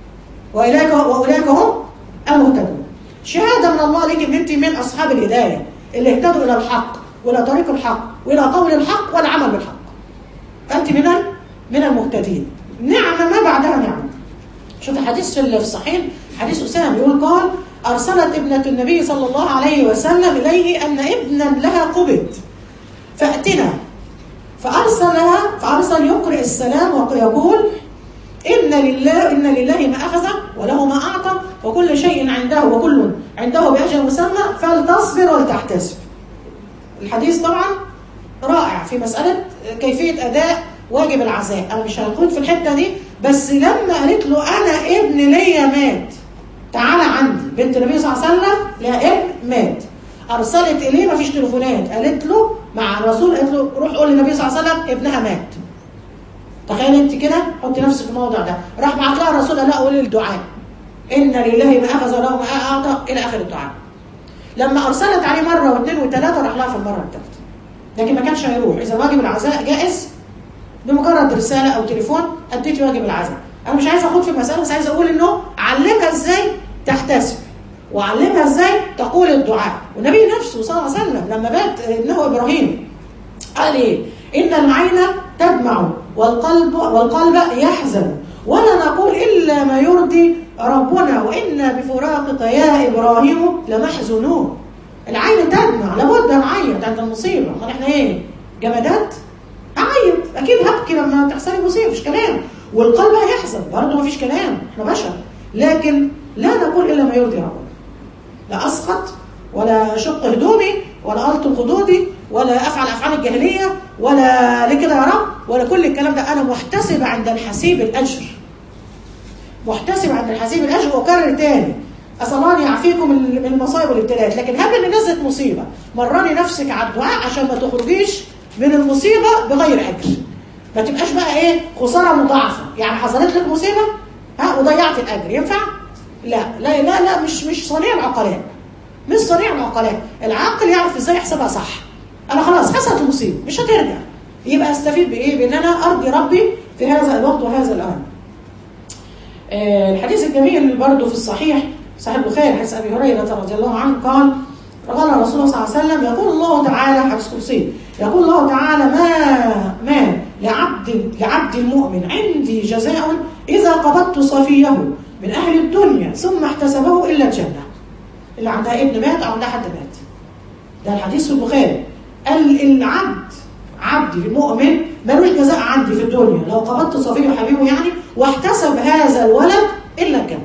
وإليك وأولئك هم المهتدون شهادة من الله لك إن أنت من أصحاب الهداية اللي اهتدوا إلى الحق وإلى طريق الحق وإلى قول الحق والعمل بالحق أنت من من المهتدين نعمة ما بعدها نعمة شوف حديث في الصحيح حديث أسامة يقول قال أرسلت ابنة النبي صلى الله عليه وسلم إليه أن ابنا لها قبض فأتنا فأرسلها فأرسل يقرئ السلام ويقول إن لله إن لله ما أخذ وله ما أعطى وكل شيء عنده وكل عنده بأجل مسمى فلتصبر ولتحتسب. الحديث طبعا رائع في مسألة كيفية أداء واجب العزاء، أنا مش هنقول في الحتة دي بس لما قالت له أنا ابن ليا مات تعالى عندي بنت النبي صلى الله عليه وسلم لها ابن مات أرسلت إليه ما فيش تليفونات قالت له مع الرسول قالت له روح قول للنبي صلى الله عليه وسلم ابنها مات تخيل انت كده حطي نفسك في الموضع ده راح بعت لها الرسول قال لها قولي الدعاء ان لله ما اخذ وله ما اعطى الى اخر الدعاء لما ارسلت عليه مره واثنين وثلاثه راح لها في المره الثالثه لكن ما كانش هيروح اذا واجب العزاء جائز بمجرد رساله او تليفون اديتي واجب العزاء انا مش عايزه اخوض في المساله بس عايزه اقول انه علمها ازاي تحتسب وعلمها ازاي تقول الدعاء والنبي نفسه صلى الله عليه وسلم لما بات ابنه ابراهيم قال ايه ان العين تدمع والقلب والقلب يحزن ولا نقول الا ما يرضي ربنا وانا بفراقك يا ابراهيم لمحزونون العين تدمع لابد نعيط عند المصيبه امال احنا ايه جمادات اعيط اكيد هبكي لما تحصل مصيبه مفيش كلام والقلب هيحزن برضه مفيش كلام احنا بشر لكن لا نقول الا ما يرضي ربنا لا اسقط ولا اشق هدومي ولا الطم خدودي ولا افعل افعال الجاهليه ولا ليه كده يا رب ولا كل الكلام ده انا محتسب عند الحسيب الاجر محتسب عند الحسيب الاجر واكرر تاني اسال الله ان يعافيكم من المصائب والابتلاءات لكن هب ان نزلت مصيبه مرني نفسك على الدعاء عشان ما تخرجيش من المصيبه بغير اجر ما تبقاش بقى ايه خساره مضاعفه يعني حصلت لك مصيبه ها وضيعت الاجر ينفع لا لا لا لا مش مش صنيع العقلاء مش صنيع العقلاء العاقل يعرف ازاي يحسبها صح انا خلاص حصلت المصيبه مش هترجع يبقى استفيد بايه بان انا ارضي ربي في هذا الوقت وهذا الان آه الحديث الجميل برضه في الصحيح صحيح البخاري حديث ابي هريره رضي الله عنه قال قال رسول الله صلى الله عليه وسلم يقول الله تعالى حديث قدسي يقول الله تعالى ما ما لعبد لعبد المؤمن عندي جزاء اذا قبضت صفيه من اهل الدنيا ثم احتسبه الا الجنه اللي عندها ابن مات او عندها حد مات ده الحديث في البخاري قال العبد عبدي المؤمن ملوش جزاء عندي في الدنيا لو قبضت صفيه حبيبه يعني واحتسب هذا الولد الا الجنه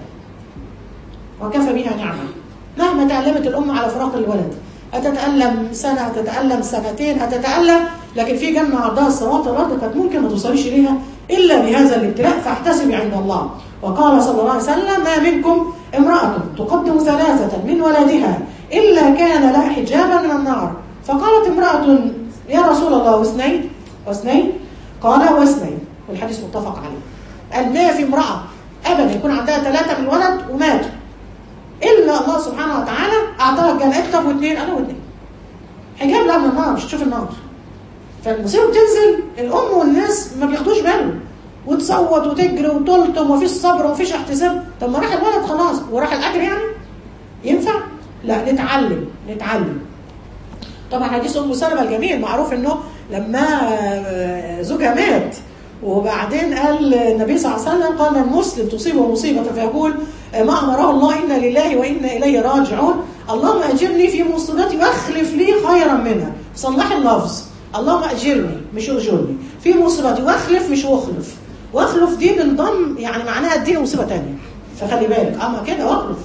وكفى بها نعمه مهما تألمت الأم على فراق الولد هتتألم سنة هتتألم سنتين هتتألم لكن في جنة عرضها السماوات والأرض كانت ممكن ما توصليش ليها إلا بهذا الابتلاء فاحتسبي عند الله وقال صلى الله عليه وسلم ما منكم امرأة تقدم ثلاثة من ولدها إلا كان لها حجابا من النار فقالت امرأة يا رسول الله واثنين واثنين قال واثنين والحديث متفق عليه قال ما في امرأة أبدا يكون عندها ثلاثة من ولد وماتوا إلا الله سبحانه وتعالى أعطاها الجنة اكتب واثنين أنا واثنين حجاب لا من النار مش تشوف النار فالمصيبة بتنزل الأم والناس ما بياخدوش بالهم وتصوت وتجري وتلطم ومفيش صبر ومفيش احتساب طب ما راح الولد خلاص وراح الأجر يعني ينفع؟ لا نتعلم نتعلم طبعا حديث ام سلمة الجميل معروف انه لما زوجها مات وبعدين قال النبي صلى الله عليه وسلم قال المسلم تصيبه مصيبة فيقول ما أمره الله إنا لله وإنا إليه راجعون اللهم أجرني في مصيبتي واخلف لي خيرا منها صلح اللفظ اللهم أجرني مش أجرني في مصيبتي واخلف مش واخلف واخلف دي بنضم يعني معناها اديني مصيبة تانية فخلي بالك أما كده واخلف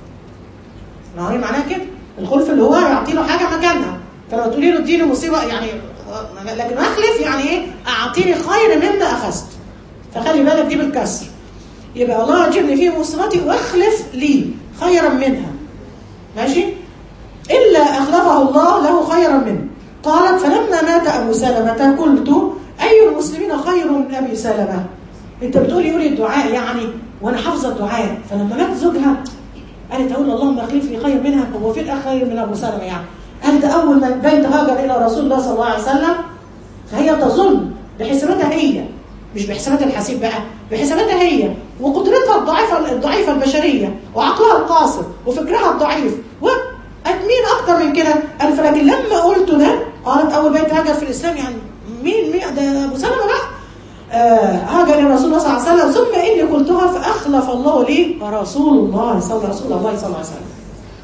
ما هي معناها كده الخلف اللي هو يعطي له حاجة مكانها فلو تقولي له اديني مصيبة يعني لكن اخلف يعني ايه اعطيني خير مما اخذت فخلي بالك دي بالكسر يبقى الله اجرني في مصيبتي واخلف لي خيرا منها ماشي الا اخلفه الله له خيرا منه قالت فلما مات ابو سلمة قلت اي المسلمين خير من ابي سلمة انت بتقولي قولي الدعاء يعني وانا حافظه الدعاء فلما مات زوجها قالت اقول اللهم اخلف لي خير منها هو في الاخ خير من ابو سلمة يعني قال ده اول ما بيت هاجر الى رسول الله صلى الله عليه وسلم فهي تظن بحساباتها هي مش بحسابات الحسيب بقى بحساباتها هي وقدرتها الضعيفه الضعيفه البشريه وعقلها القاصر وفكرها الضعيف مين اكتر من كده قال فلكن لما قلت ده قالت اول بيت هاجر في الاسلام يعني مين مين ده ابو سلمه بقى آه هاجر الرسول الله صلى الله عليه وسلم ثم اني قلتها فاخلف الله لي رسول الله صلى رسول الله صلى الله عليه وسلم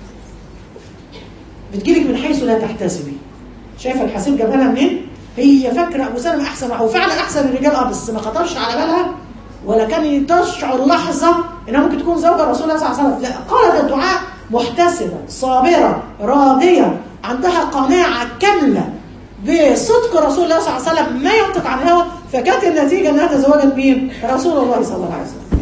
بتجيلك من حيث لا تحتسبي شايفه الحسيب جابها لها منين هي فاكره ابو سلمة احسن هو فعلا احسن الرجال اه بس ما خطرش على بالها ولا كان تشعر لحظه انها ممكن تكون زوجة رسول الله صلى الله عليه وسلم لا قالت الدعاء محتسبه صابره راضيه عندها قناعه كامله بصدق رسول الله صلى الله عليه وسلم ما ينطق عن الهوى فكانت النتيجه انها تزوجت مين؟ رسول الله صلى الله عليه وسلم.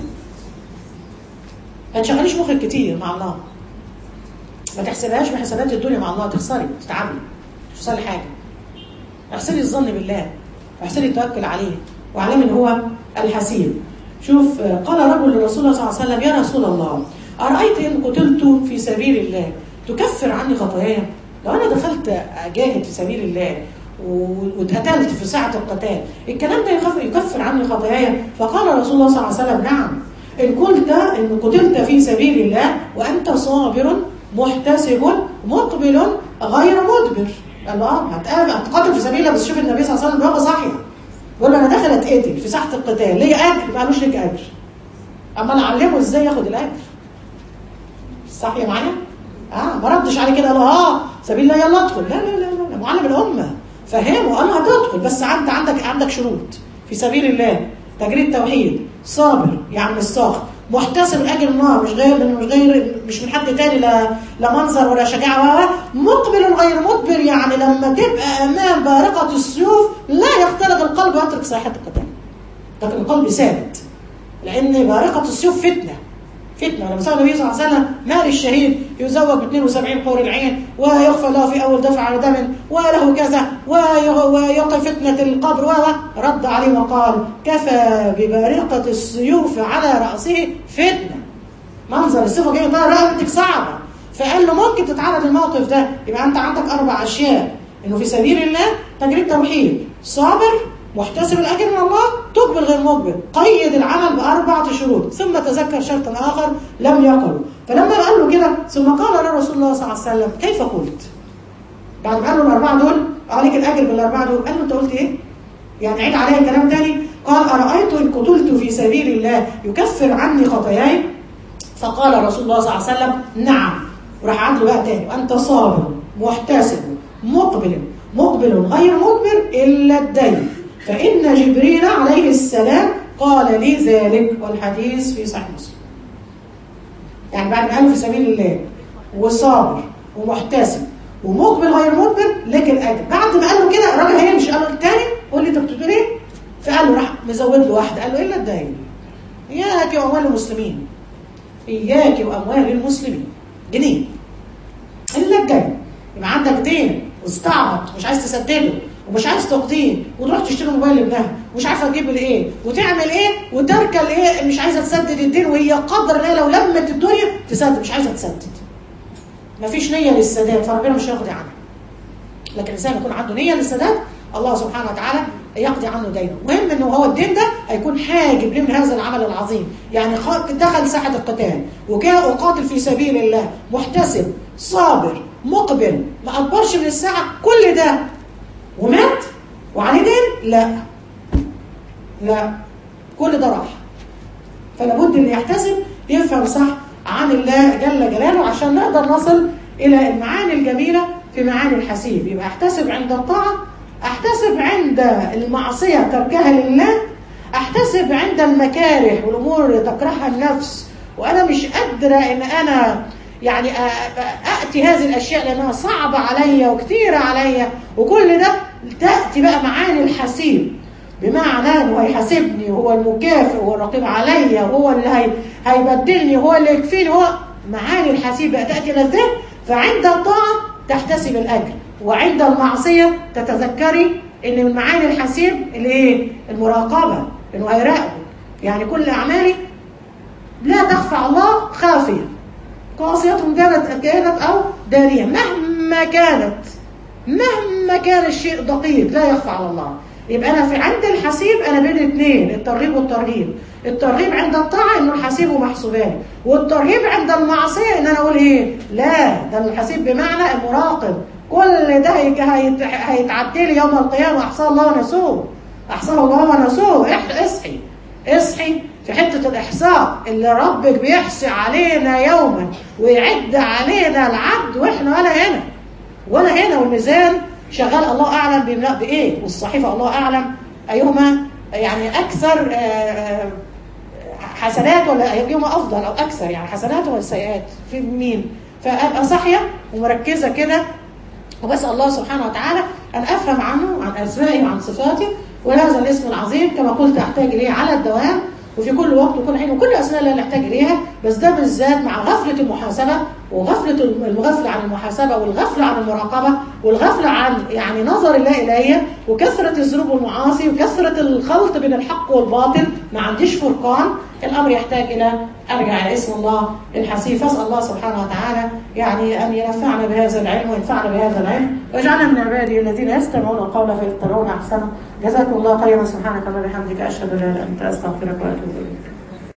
ما تشغليش مخك كتير مع الله. ما تحسبهاش بحسابات الدنيا مع الله تخسري تتعبي مش توصلي حاجه. احسني الظن بالله واحسني التوكل عليه واعلمي ان هو الحسيب. شوف قال رجل لرسول الله صلى الله عليه وسلم يا رسول الله أرأيت إن قتلت في سبيل الله تكفر عني خطاياي لو انا دخلت اجاهد في سبيل الله و- واتقتلت في ساعة القتال الكلام ده يكفر, يكفر عني خطاياي فقال رسول الله صلى الله عليه وسلم نعم إن قلت إن قتلت في سبيل الله وأنت صابر محتسب مقبل غير مدبر قال له اه هتقابل هتقاتل في سبيل الله بس شوف النبي صلى الله عليه وسلم بيبقى صاحي بيقول له انا داخل اتقتل في ساحه القتال ليا اجر ما قالوش ليك اجر اما انا اعلمه ازاي ياخد الاجر صح يا معايا؟ اه ما ردش عليه كده قال له اه سبيل الله يلا ادخل لا لا لا لا, لا. معلم الامه فهمه قال له هتدخل بس انت عندك عندك شروط في سبيل الله تجريد توحيد صابر يعني الصاخر محتسب الاجر النار مش غير مش غير مش من حد تاني لا لا منظر ولا شجاعه ولا مقبل غير مدبر يعني لما تبقى امام بارقه السيوف لا يختلط القلب ويترك ساحه القتال لكن القلب ثابت لان بارقه السيوف فتنه فتنه لما سال النبي صلى الله عليه وسلم مال الشهيد يزوج ب 72 حور العين ويغفر له في اول دفع على دم وله كذا ويقي فتنه القبر و رد عليه وقال كفى ببارقه السيوف على راسه فتنه منظر السيف جاي ده رقبتك صعبه فقال له ممكن تتعرض للموقف ده يبقى انت عندك اربع اشياء انه في سبيل الله تجريد توحيد صابر محتسب الاجر من الله تقبل غير مقبل قيد العمل باربعه شروط ثم تذكر شرطا اخر لم يقله فلما قال له كده ثم قال له رسول الله صلى الله عليه وسلم كيف قلت بعد ما قال له الاربعه دول عليك الاجر بالاربعه دول قال له انت قلت ايه يعني عيد عليا الكلام تاني قال ارايت ان قتلت في سبيل الله يكفر عني خطاياي فقال رسول الله صلى الله عليه وسلم نعم وراح عاد له بقى تاني وانت صابر محتسب مقبل مقبل غير مدبر الا الدين فان جبريل عليه السلام قال لي ذلك والحديث في صحيح مسلم يعني بعد ما قالوا في سبيل الله وصابر ومحتسب ومقبل غير مدبر لك الاجر بعد ما قال له كده الراجل هيمشي قال له التاني قول لي انت بتقول ايه فقال له راح مزود له واحده قال له الا الدين اياك واموال المسلمين اياك واموال المسلمين جنيه الا الدين يبقى عندك دين واستعبط مش عايز تسدده ومش عايز تقديم وتروح تشتري موبايل لابنها ومش عارفه تجيب الايه وتعمل ايه وتركه الايه مش عايزه تسدد الدين وهي قدر ان هي لو لمت الدنيا تسدد مش عايزه تسدد مفيش نيه للسداد فربنا مش هيقضي عنها لكن الانسان يكون عنده نيه للسداد الله سبحانه وتعالى يقضي عنه دينه مهم انه هو الدين ده هيكون حاجب ليه من هذا العمل العظيم يعني دخل ساحه القتال وجاء وقاتل في سبيل الله محتسب صابر مقبل ما اكبرش من الساعه كل ده ومات وعليه دين لا لا كل ده راح فلا بد اللي يحتسب يفهم صح عن الله جل جلاله عشان نقدر نصل الى المعاني الجميله في معاني الحسيب يبقى احتسب عند الطاعه احتسب عند المعصيه تركها لله احتسب عند المكاره والامور اللي تكرهها النفس وانا مش قادره ان انا يعني اتي هذه الاشياء لانها صعبه عليا وكثيره عليا وكل ده تاتي بقى معاني الحسيب بمعنى انه هيحاسبني وهو المكافئ وهو الرقيب عليا وهو اللي هي هيبدلني وهو اللي يكفيني هو معاني الحسيب بقى تاتي الى الذهن فعند الطاعه تحتسب الاجر وعند المعصيه تتذكري ان من معاني الحسيب الايه؟ المراقبه انه هيراقبه يعني كل اعمالي لا تخفى على الله خافيه قاسية كانت كانت أو دانية مهما كانت مهما كان الشيء دقيق لا يخفى على الله يبقى أنا في عند الحسيب أنا بين اثنين الترغيب والترهيب الترغيب عند الطاعة إنه الحسيب ومحسوبان والترهيب عند المعصية إن أنا أقول إيه لا ده الحسيب بمعنى المراقب كل ده هيتعدي لي يوم القيامة أحصاه الله ونسوه أحصاه الله ونسوه اصحي اصحي في حتة الإحصاء اللي ربك بيحصي علينا يوما ويعد علينا العبد وإحنا ولا هنا ولا هنا والميزان شغال الله أعلم بيملأ بإيه والصحيفة الله أعلم أيهما يعني أكثر حسنات ولا أيهما أفضل أو أكثر يعني حسنات ولا سيئات في مين فأبقى صاحية ومركزة كده وبسأل الله سبحانه وتعالى أن أفهم عنه عن أسمائه وعن صفاته وهذا الاسم العظيم كما قلت أحتاج إليه على الدوام وفي كل وقت وكل حين وكل أسماء الله نحتاج إليها بس ده بالذات مع غفلة المحاسبة وغفله الغفله عن المحاسبه والغفله عن المراقبه والغفله عن يعني نظر الله الي وكثره الذنوب والمعاصي وكثره الخلط بين الحق والباطل ما عنديش فرقان الامر يحتاج الى ارجع الى اسم الله الحسيب فاسال الله سبحانه وتعالى يعني ان ينفعنا بهذا العلم وينفعنا بهذا العلم واجعلنا من عباده الذين يستمعون القول فيتبعون احسنه جزاكم الله خيرا سبحانك اللهم وبحمدك اشهد ان لا اله الا انت استغفرك واتوب اليك